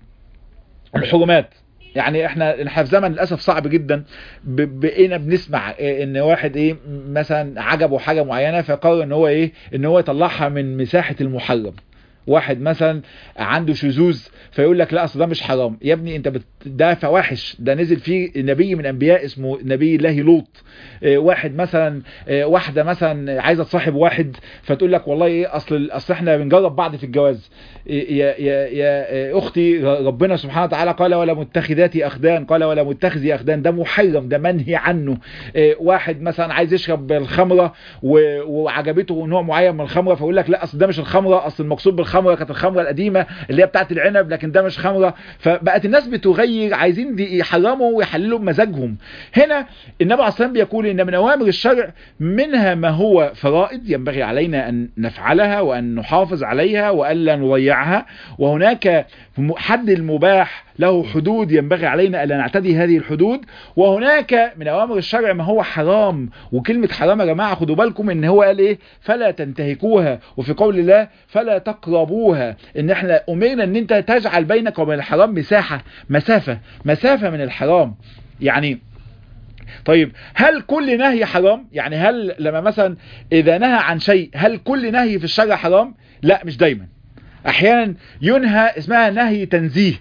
الحرمات يعني احنا احنا في زمن للاسف صعب جدا بقينا بنسمع ان واحد ايه مثلا عجبه حاجه معينه فقرر ان هو ايه ان هو يطلعها من مساحه المحرم واحد مثلا عنده شذوذ فيقول لك لا اصل ده مش حرام يا ابني انت بت... ده فواحش ده نزل فيه نبي من انبياء اسمه نبي الله لوط اه واحد مثلا اه واحده مثلا عايزه تصاحب واحد فتقول لك والله ايه اصل اصل احنا بنجرب بعض في الجواز إيه يا يا يا اختي ربنا سبحانه وتعالى قال ولا متخذات اخدان قال ولا متخذي اخدان ده محرم ده منهي عنه اه واحد مثلا عايز يشرب الخمره و... وعجبته نوع معين من الخمره فيقول لك لا اصل ده مش الخمره اصل المقصود بالخمره كانت الخمره القديمه اللي هي بتاعت العنب لكن ده مش خمره فبقت الناس بتغير عايزين يحرموا ويحللوا بمزاجهم هنا النبي عليه الصلاه بيقول ان من اوامر الشرع منها ما هو فرائض ينبغي علينا ان نفعلها وان نحافظ عليها والا نضيعها وهناك حد المباح له حدود ينبغي علينا الا نعتدي هذه الحدود وهناك من اوامر الشرع ما هو حرام وكلمه حرام يا جماعه خدوا بالكم ان هو قال ايه فلا تنتهكوها وفي قول الله فلا تقربوها ان احنا امرنا ان انت تجعل بينك وبين الحرام مساحه مسافه مسافه من الحرام يعني طيب هل كل نهي حرام يعني هل لما مثلا اذا نهى عن شيء هل كل نهي في الشرع حرام لا مش دايما احيانا ينهى اسمها نهي تنزيه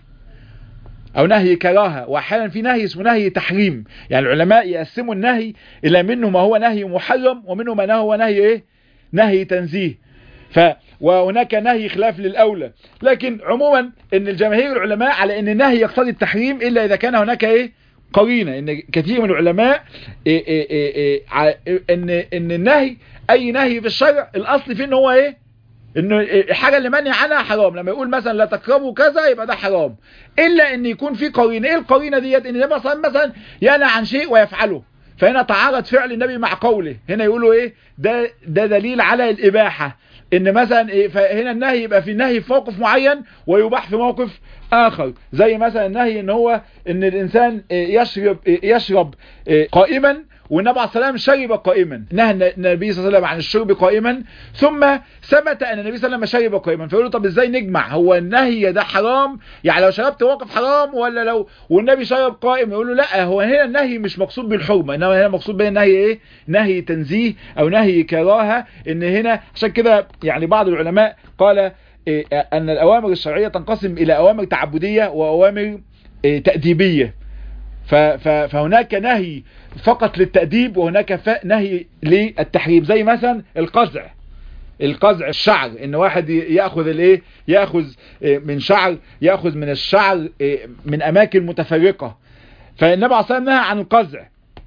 او نهي كراهة واحيانا في نهي اسمه نهي تحريم يعني العلماء يقسموا النهي الى منه ما هو نهي محرم ومنه ما هو نهي ايه نهي تنزيه ف وهناك نهي خلاف للأولى لكن عموما ان الجماهير العلماء على ان النهي يقتضي التحريم إلا إذا كان هناك إيه قرينة ان كثير من العلماء إيه إيه إيه إيه ع- ان ان النهي اي نهي في الشرع الاصل فيه ان هو ايه انه الحاجه اللي منهي عنها حرام لما يقول مثلا لا تقربوا كذا يبقى ده حرام الا ان يكون في قرينه ايه القرينه ديت ان ده مثلا مثلا ينهى عن شيء ويفعله فهنا تعارض فعل النبي مع قوله هنا يقولوا ايه ده ده دليل على الاباحه ان مثلا إيه فهنا النهي يبقى في النهي في موقف معين ويباح في موقف اخر زي مثلا النهي ان هو ان الانسان إيه يشرب إيه يشرب إيه قائما والنبي عليه الصلاه والسلام شرب قائما نهى النبي صلى الله عليه وسلم عن الشرب قائما ثم ثبت ان النبي صلى الله عليه وسلم شرب قائما فيقولوا طب ازاي نجمع هو النهي ده حرام يعني لو شربت واقف حرام ولا لو والنبي شرب قائم يقولوا لا هو هنا النهي مش مقصود بالحرمه انما هنا مقصود به النهي ايه نهي تنزيه او نهي كراهه ان هنا عشان كده يعني بعض العلماء قال إيه ان الاوامر الشرعيه تنقسم الى اوامر تعبديه واوامر إيه تاديبيه ف- ف- فهناك نهي فقط للتأديب وهناك ف- نهي للتحريم زي مثلا القزع القزع الشعر ان واحد ي- ياخذ الايه ياخذ إيه، من شعر ياخذ من الشعر إيه، من اماكن متفرقه فالنبي عليه الصلاه والسلام نهى عن القزع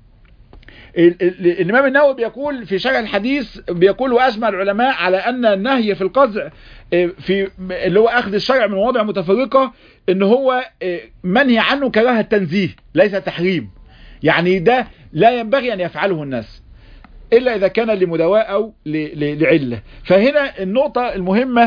ال- ال- الامام النووي بيقول في شرح الحديث بيقول واجمع العلماء على ان النهي في القزع إيه، في اللي هو اخذ الشرع من مواضع متفرقه ان هو إيه، منهي عنه كراهه تنزيه ليس تحريم يعني ده لا ينبغي ان يفعله الناس الا اذا كان لمداواة او ل- ل- لعله فهنا النقطه المهمه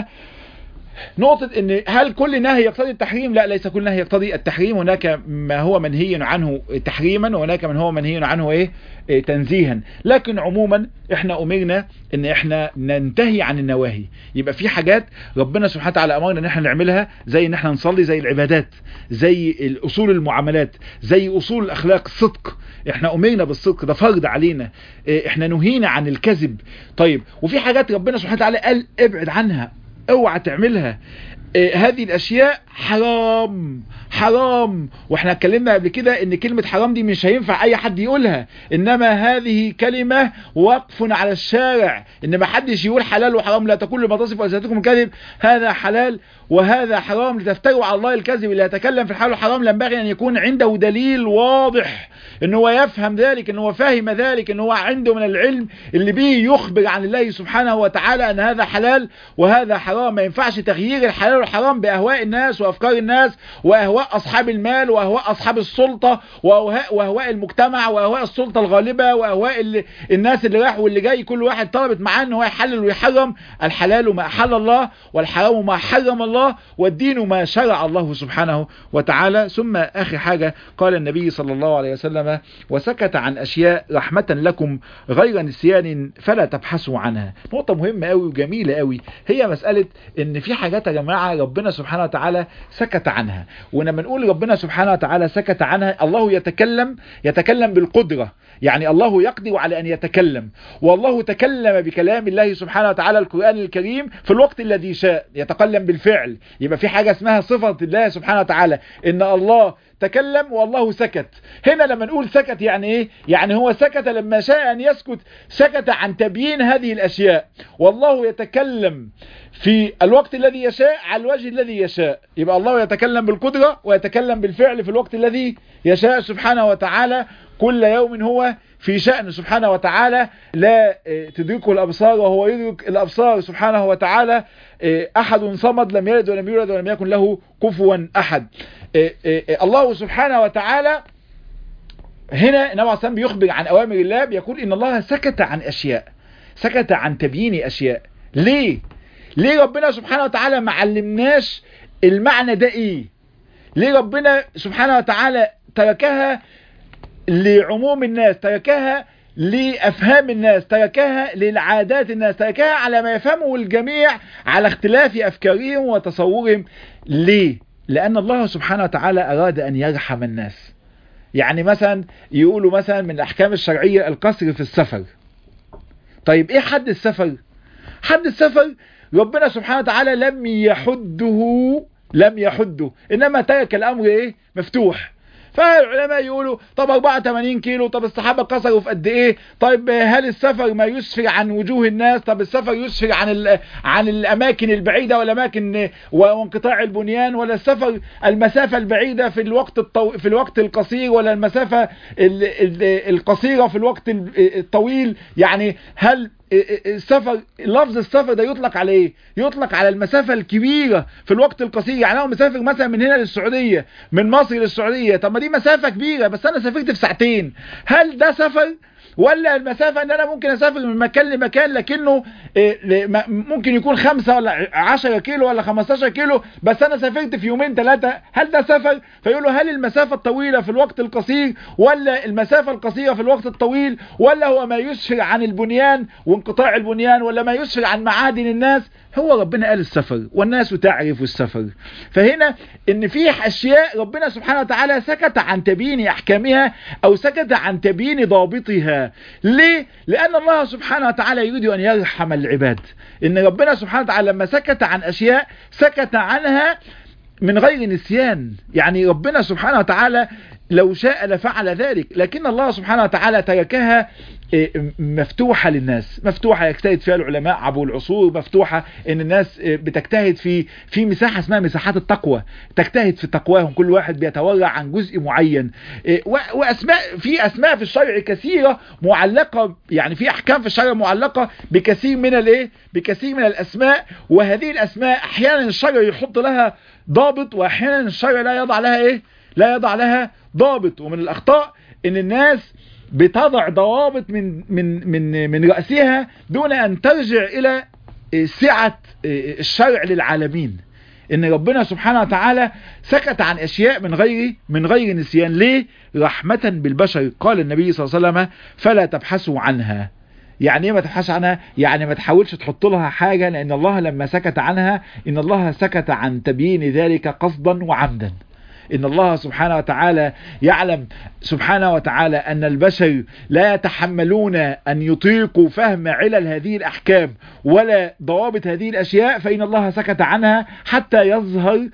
نقطة ان هل كل نهي يقتضي التحريم لا ليس كل نهي يقتضي التحريم هناك ما هو منهي عنه تحريما وهناك من هو منهي عنه ايه إيه، تنزيها لكن عموما احنا امرنا ان احنا ننتهي عن النواهي يبقى في حاجات ربنا سبحانه وتعالى امرنا ان احنا نعملها زي ان احنا نصلي زي العبادات زي الاصول المعاملات زي اصول الاخلاق الصدق احنا امرنا بالصدق ده فرض علينا إيه، احنا نهينا عن الكذب طيب وفي حاجات ربنا سبحانه وتعالى قال ابعد عنها اوعى تعملها إيه، هذه الاشياء حرام حرام واحنا اتكلمنا قبل كده ان كلمة حرام دي مش هينفع اي حد يقولها انما هذه كلمة وقف على الشارع ان ما حدش يقول حلال وحرام لا تقول لما تصف السنتكم الكذب هذا حلال وهذا حرام لتفتروا على الله الكذب اللي يتكلم في الحلال والحرام ينبغي ان يكون عنده دليل واضح ان هو يفهم ذلك ان هو فاهم ذلك ان هو عنده من العلم اللي بيه يخبر عن الله سبحانه وتعالى ان هذا حلال وهذا حرام ما ينفعش تغيير الحلال والحرام باهواء الناس وافكار الناس واهواء اصحاب المال واهواء اصحاب السلطة واهواء واهواء المجتمع واهواء السلطة الغالبة واهواء ال- الناس اللي راح واللي جاي كل واحد طلبت معاه ان هو يحلل ويحرم الحلال ما احل الله والحرام ما حرم الله والدين ما شرع الله سبحانه وتعالى ثم اخر حاجة قال النبي صلى الله عليه وسلم وسكت عن اشياء رحمة لكم غير نسيان فلا تبحثوا عنها نقطة مهمة قوي وجميلة قوي هي مسألة ان في حاجات يا جماعة ربنا سبحانه وتعالى سكت عنها ولما نقول ربنا سبحانه وتعالى سكت عنها الله يتكلم يتكلم بالقدرة يعني الله يقدر على ان يتكلم والله تكلم بكلام الله سبحانه وتعالى القرآن الكريم في الوقت الذي شاء يتكلم بالفعل يبقى في حاجة اسمها صفة الله سبحانه وتعالى ان الله تكلم والله سكت هنا لما نقول سكت يعني ايه يعني هو سكت لما شاء ان يسكت سكت عن تبيين هذه الاشياء والله يتكلم في الوقت الذي يشاء على الوجه الذي يشاء يبقى الله يتكلم بالقدرة ويتكلم بالفعل في الوقت الذي يشاء سبحانه وتعالى كل يوم هو في شأن سبحانه وتعالى لا آه، تدركه الأبصار وهو يدرك الأبصار سبحانه وتعالى آه، أحد صمد لم يلد ولم يولد ولم يكن له كفوا أحد آه، آه، آه، الله سبحانه وتعالى هنا النبي عليه الصلاة والسلام بيخبر عن أوامر الله بيقول إن الله سكت عن أشياء سكت عن تبيين أشياء ليه؟ ليه ربنا سبحانه وتعالى ما علمناش المعنى ده إيه؟ ليه ربنا سبحانه وتعالى تركها لعموم الناس تركها لأفهام الناس تركها للعادات الناس تركها على ما يفهمه الجميع على اختلاف أفكارهم وتصورهم ليه؟ لأن الله سبحانه وتعالى أراد أن يرحم الناس يعني مثلا يقولوا مثلا من الأحكام الشرعية القصر في السفر طيب إيه حد السفر؟ حد السفر ربنا سبحانه وتعالى لم يحده لم يحده إنما ترك الأمر إيه؟ مفتوح فالعلماء يقولوا طب 84 كيلو طب الصحابة قصروا في قد ايه طيب هل السفر ما يسفر عن وجوه الناس طب السفر يسفر عن ال... عن الاماكن البعيدة والاماكن وانقطاع البنيان ولا السفر المسافة البعيدة في الوقت الطو... في الوقت القصير ولا المسافة ال... ال... القصيرة في الوقت الطويل يعني هل السفر لفظ السفر ده يطلق على ايه يطلق على المسافة الكبيرة في الوقت القصير يعني انا مسافر مثلا من هنا للسعودية من مصر للسعودية طب ما دي مسافة كبيرة بس انا سافرت في ساعتين هل ده سفر ولا المسافة ان انا ممكن اسافر من مكان لمكان لكنه ممكن يكون خمسة ولا عشرة كيلو ولا خمستاشر كيلو بس انا سافرت في يومين ثلاثة هل ده سفر فيقولوا هل المسافة الطويلة في الوقت القصير ولا المسافة القصيرة في الوقت الطويل ولا هو ما يسفر عن البنيان وانقطاع البنيان ولا ما يسفر عن معادن الناس هو ربنا قال السفر والناس تعرف السفر فهنا ان في اشياء ربنا سبحانه وتعالى سكت عن تبيين احكامها او سكت عن تبيين ضابطها ليه لان الله سبحانه وتعالى يريد ان يرحم العباد ان ربنا سبحانه وتعالى لما سكت عن اشياء سكت عنها من غير نسيان يعني ربنا سبحانه وتعالى لو شاء لفعل ذلك لكن الله سبحانه وتعالى تركها مفتوحة للناس مفتوحة يجتهد فيها العلماء عبر العصور مفتوحة ان الناس بتجتهد في في مساحة اسمها مساحات التقوى تجتهد في تقواهم كل واحد بيتورع عن جزء معين واسماء في اسماء في الشرع كثيرة معلقة يعني في احكام في الشرع معلقة بكثير من الايه بكثير من الاسماء وهذه الاسماء احيانا الشرع يحط لها ضابط واحيانا الشرع لا يضع لها ايه لا يضع لها ضابط ومن الاخطاء ان الناس بتضع ضوابط من من من من رأسها دون أن ترجع إلى سعة الشرع للعالمين إن ربنا سبحانه وتعالى سكت عن أشياء من غير من غير نسيان ليه رحمة بالبشر قال النبي صلى الله عليه وسلم فلا تبحثوا عنها يعني ايه ما تبحثش عنها يعني ما تحاولش تحط لها حاجة لأن الله لما سكت عنها إن الله سكت عن تبيين ذلك قصدا وعمدا إن الله سبحانه وتعالى يعلم سبحانه وتعالى أن البشر لا يتحملون أن يطيقوا فهم علل هذه الأحكام ولا ضوابط هذه الأشياء فإن الله سكت عنها حتى يظهر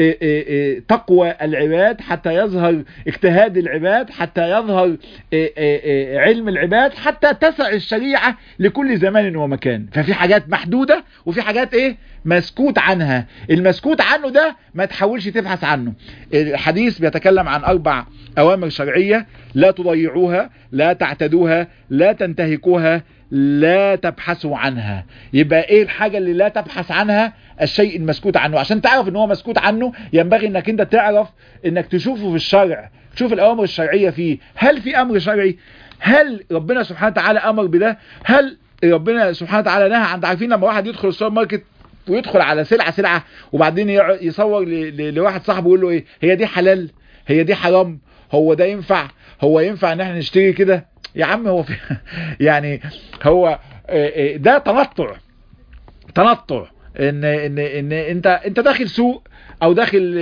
تقوى العباد حتى يظهر اجتهاد العباد حتى يظهر علم العباد حتى تسع الشريعة لكل زمان ومكان ففي حاجات محدودة وفي حاجات ايه مسكوت عنها المسكوت عنه ده ما تحاولش تبحث عنه الحديث بيتكلم عن اربع اوامر شرعية لا تضيعوها لا تعتدوها لا تنتهكوها لا تبحثوا عنها يبقى ايه الحاجة اللي لا تبحث عنها الشيء المسكوت عنه عشان تعرف ان هو مسكوت عنه ينبغي انك انت تعرف انك تشوفه في الشرع تشوف الاوامر الشرعية فيه هل في امر شرعي هل ربنا سبحانه وتعالى امر بده هل ربنا سبحانه وتعالى نهى عن عارفين لما واحد يدخل السوبر ماركت ويدخل على سلعة سلعة وبعدين يصور لواحد صاحبه يقول له ايه هي دي حلال هي دي حرام هو ده ينفع هو ينفع ان احنا نشتري كده يا عم هو في يعني هو ده تنطع تنطع ان ان ان انت انت داخل سوق او داخل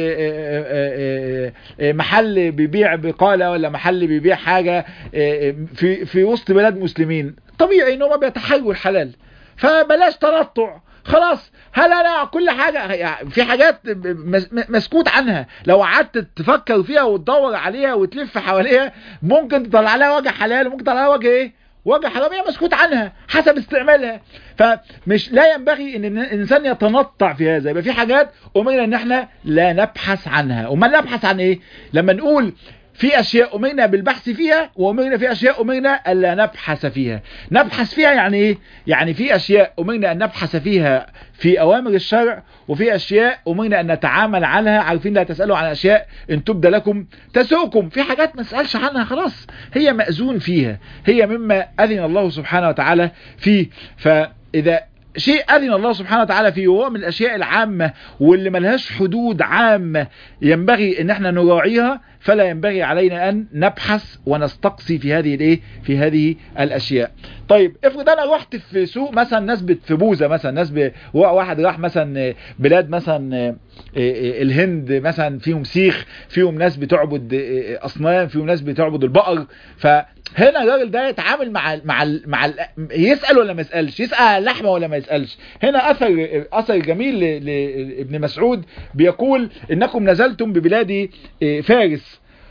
محل بيبيع بقالة ولا محل بيبيع حاجة في في وسط بلاد مسلمين طبيعي ان هم بيتحروا الحلال فبلاش تنطع خلاص هل انا كل حاجة يعني في حاجات مسكوت عنها لو قعدت تفكر فيها وتدور عليها وتلف حواليها ممكن تطلع لها وجه حلال وممكن تطلع لها وجه ايه وجه حرام هي مسكوت عنها حسب استعمالها فمش لا ينبغي ان الانسان يتنطع في هذا يبقى في حاجات امرنا ان احنا لا نبحث عنها امال نبحث عن ايه لما نقول في اشياء امرنا بالبحث فيها وامرنا في اشياء امرنا الا نبحث فيها نبحث فيها يعني ايه يعني في اشياء امرنا ان نبحث فيها في اوامر الشرع وفي اشياء امرنا ان نتعامل عنها عارفين لا تسالوا عن اشياء ان تبدى لكم تسؤكم في حاجات ما نسالش عنها خلاص هي مأذون فيها هي مما اذن الله سبحانه وتعالى فيه فاذا شيء أذن الله سبحانه وتعالى فيه وهو من الأشياء العامة واللي ملهاش حدود عامة ينبغي ان احنا نراعيها فلا ينبغي علينا أن نبحث ونستقصي في هذه الايه في هذه الأشياء طيب افرض انا رحت في سوق مثلا ناس في بوزة مثلا ناس ب... واحد راح مثلا بلاد مثلا الهند مثلا فيهم سيخ فيهم ناس بتعبد اصنام فيهم ناس بتعبد البقر فهنا الراجل ده يتعامل مع ال مع ال مع ال يسال ولا ما يسالش يسال لحمه ولا ما يسالش هنا اثر اثر جميل لابن مسعود بيقول انكم نزلتم ببلاد فارس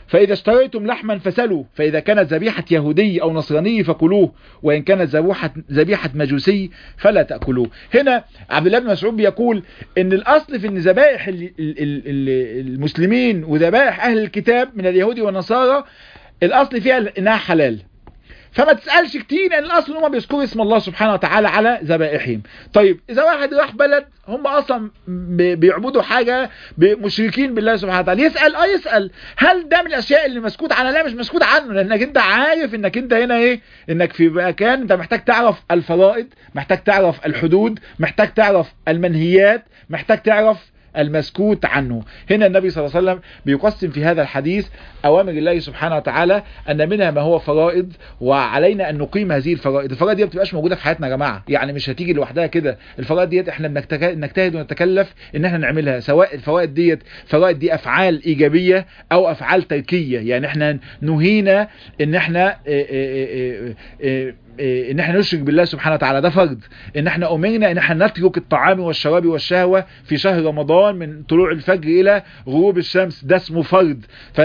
فإذا اشتريتم لحما فسلوا فإذا كانت ذبيحة يهودي أو نصراني فكلوه وإن كانت ذبيحة ذبيحة مجوسي فلا تأكلوه هنا عبد الله بن مسعود بيقول إن الأصل في إن ذبائح ال- ال- ال- المسلمين وذبائح أهل الكتاب من اليهود والنصارى الأصل فيها إنها حلال فما تسألش كتير لان الاصل ان هم بيذكروا اسم الله سبحانه وتعالى على ذبائحهم طيب اذا واحد راح بلد هم اصلا بي- بيعبدوا حاجة ب- مشركين بالله سبحانه وتعالى يسأل اه يسأل هل ده من الاشياء اللي مسكوت عنها لا مش مسكوت عنه لانك انت عارف انك انت هنا ايه انك في مكان انت محتاج تعرف الفرائض محتاج تعرف الحدود محتاج تعرف المنهيات محتاج تعرف المسكوت عنه هنا النبي صلى الله عليه وسلم بيقسم في هذا الحديث أوامر الله سبحانه وتعالى أن منها ما هو فرائض وعلينا أن نقيم هذه الفرائض الفرائض دي ما بتبقاش موجودة في حياتنا يا جماعة يعني مش هتيجي لوحدها كده الفرائض ديت احنا بنكتك- نجتهد ونتكلف ان احنا نعملها سواء الفوائد ديت فرائض دي افعال ايجابية او افعال تركية يعني احنا نهينا ان احنا اه اه اه اه اه ان احنا نشرك بالله سبحانه وتعالى ده فرض ان احنا امرنا ان احنا نترك الطعام والشراب والشهوة في شهر رمضان من طلوع الفجر الى غروب الشمس ده اسمه فرض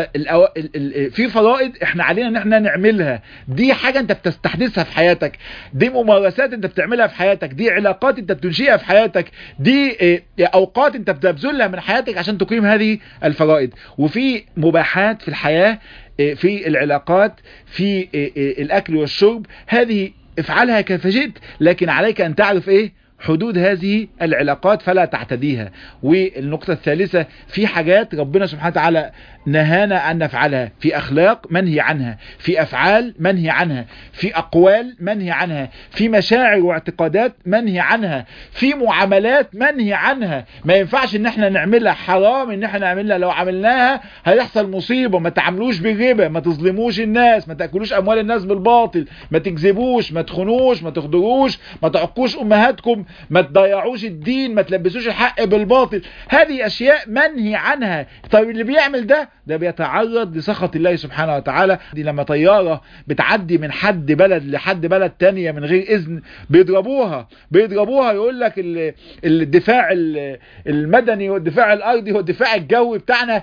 ففي فرائض احنا علينا ان احنا نعملها دي حاجة انت بتستحدثها في حياتك دي ممارسات انت بتعملها في حياتك دي علاقات انت بتنشئها في حياتك دي اه، اوقات انت بتبذلها من حياتك عشان تقيم هذه الفرائض وفي مباحات في الحياة اه، في العلاقات في اه، اه، الاكل والشرب هذه افعلها كيف شئت لكن عليك ان تعرف ايه حدود هذه العلاقات فلا تعتديها والنقطة الثالثة في حاجات ربنا سبحانه وتعالى نهانا أن نفعلها في أخلاق منهي عنها في أفعال منهي عنها في أقوال منهي عنها في مشاعر واعتقادات منهي عنها في معاملات منهي عنها ما ينفعش ان احنا نعملها حرام ان احنا نعملها لو عملناها هيحصل مصيبة ما تعملوش بالربا ما تظلموش الناس ما تأكلوش أموال الناس بالباطل ما تكذبوش ما تخنوش ما تخضروش ما تعقوش أمهاتكم ما تضيعوش الدين ما تلبسوش الحق بالباطل هذه أشياء منهي عنها طيب اللي بيعمل ده ده بيتعرض لسخط الله سبحانه وتعالى دي لما طيارة بتعدي من حد بلد لحد بلد تانية من غير إذن بيضربوها بيضربوها يقول لك ال- الدفاع ال- المدني والدفاع الأرضي والدفاع الجوي بتاعنا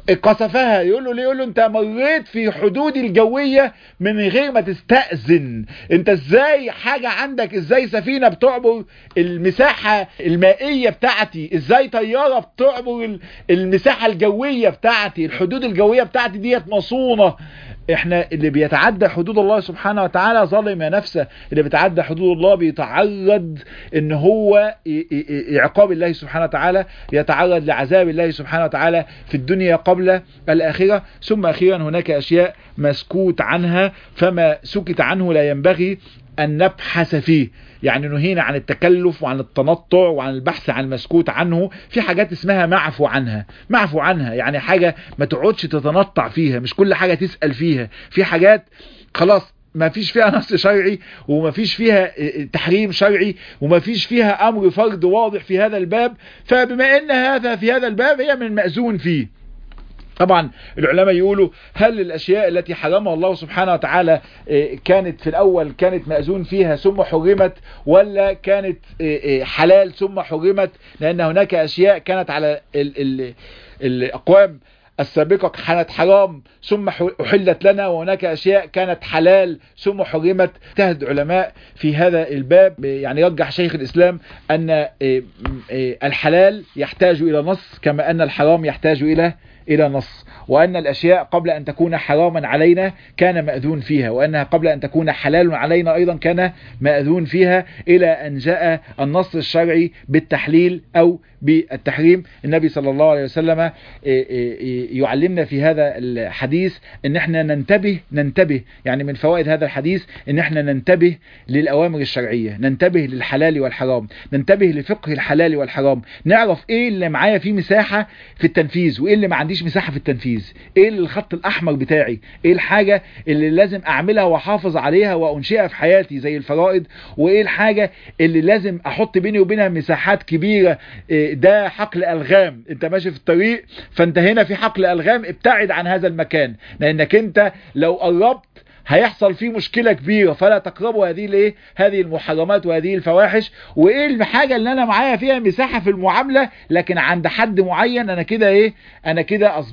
قصفها يقول له ليه يقول له انت مريت في حدودي الجوية من غير ما تستأذن انت ازاي حاجة عندك ازاي سفينة بتعبر المساحة المائية بتاعتي ازاي طيارة بتعبر ال- المساحة الجوية بتاعتي الحدود الجوية بتاعتي ديت مصونة احنا اللي بيتعدى حدود الله سبحانه وتعالى ظلم نفسه اللي بيتعدى حدود الله بيتعرض ان هو ي- ي- ي- عقاب الله سبحانه وتعالى يتعرض لعذاب الله سبحانه وتعالى في الدنيا قبل الآخرة ثم أخيرا هناك أشياء مسكوت عنها فما سكت عنه لا ينبغي أن نبحث فيه يعني نهينا عن التكلف وعن التنطع وعن البحث عن المسكوت عنه في حاجات اسمها معفو عنها معفو عنها يعني حاجة ما تقعدش تتنطع فيها مش كل حاجة تسأل فيها في حاجات خلاص ما فيش فيها نص شرعي وما فيش فيها تحريم شرعي وما فيش فيها امر فرض واضح في هذا الباب فبما ان هذا في هذا الباب هي من المأذون فيه طبعا العلماء يقولوا هل الاشياء التي حرمها الله سبحانه وتعالى إيه، كانت في الاول كانت مأذون فيها ثم حرمت ولا كانت إيه، إيه، حلال ثم حرمت لان هناك اشياء كانت على ال ال الاقوام السابقة كانت حرام ثم ح- أحلت لنا وهناك أشياء كانت حلال ثم حرمت اجتهد علماء في هذا الباب يعني يرجح شيخ الإسلام أن إيه، إيه، الحلال يحتاج إلى نص كما أن الحرام يحتاج إلى إلى نص وأن الأشياء قبل أن تكون حراما علينا كان مأذون فيها وأنها قبل أن تكون حلال علينا أيضا كان مأذون فيها إلى أن جاء النص الشرعي بالتحليل أو بالتحريم النبي صلى الله عليه وسلم إيه إيه إيه يعلمنا في هذا الحديث ان احنا ننتبه ننتبه يعني من فوائد هذا الحديث ان احنا ننتبه للأوامر الشرعية ننتبه للحلال والحرام ننتبه لفقه الحلال والحرام نعرف ايه اللي معايا فيه مساحة في التنفيذ وايه اللي ما عنديش مساحة في التنفيذ ايه اللي الخط الاحمر بتاعي ايه الحاجة اللي لازم اعملها واحافظ عليها وانشئها في حياتي زي الفرائض وايه الحاجة اللي لازم احط بيني وبينها مساحات كبيرة إيه ده حقل الغام انت ماشي في الطريق فانت هنا في حقل الغام ابتعد عن هذا المكان لانك انت لو قربت هيحصل فيه مشكلة كبيرة فلا تقربوا هذه الايه هذه المحرمات وهذه الفواحش وايه الحاجة اللي انا معايا فيها مساحة في المعاملة لكن عند حد معين انا كده ايه انا كده اصبحت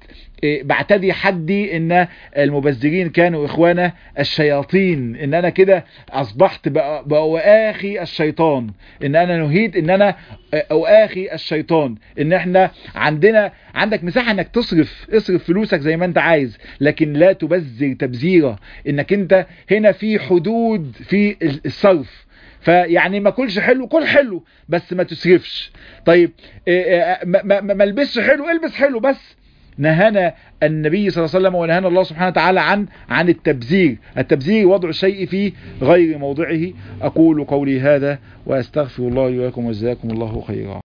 بعتدي حدي ان المبذرين كانوا اخوانا الشياطين ان انا كده اصبحت بأواخي الشيطان ان انا نهيت ان انا اواخي الشيطان ان احنا عندنا عندك مساحة انك تصرف اصرف فلوسك زي ما انت عايز لكن لا تبذر تبذيرة انك انت هنا في حدود في الصرف فيعني ما كلش حلو كل حلو بس ما تسرفش طيب ما, ما, ما البسش حلو البس حلو بس نهانا النبي صلى الله عليه وسلم ونهانا الله سبحانه وتعالى عن عن التبذير التبذير وضع الشيء في غير موضعه أقول قولي هذا وأستغفر الله لي ولكم وجزاكم الله خيرا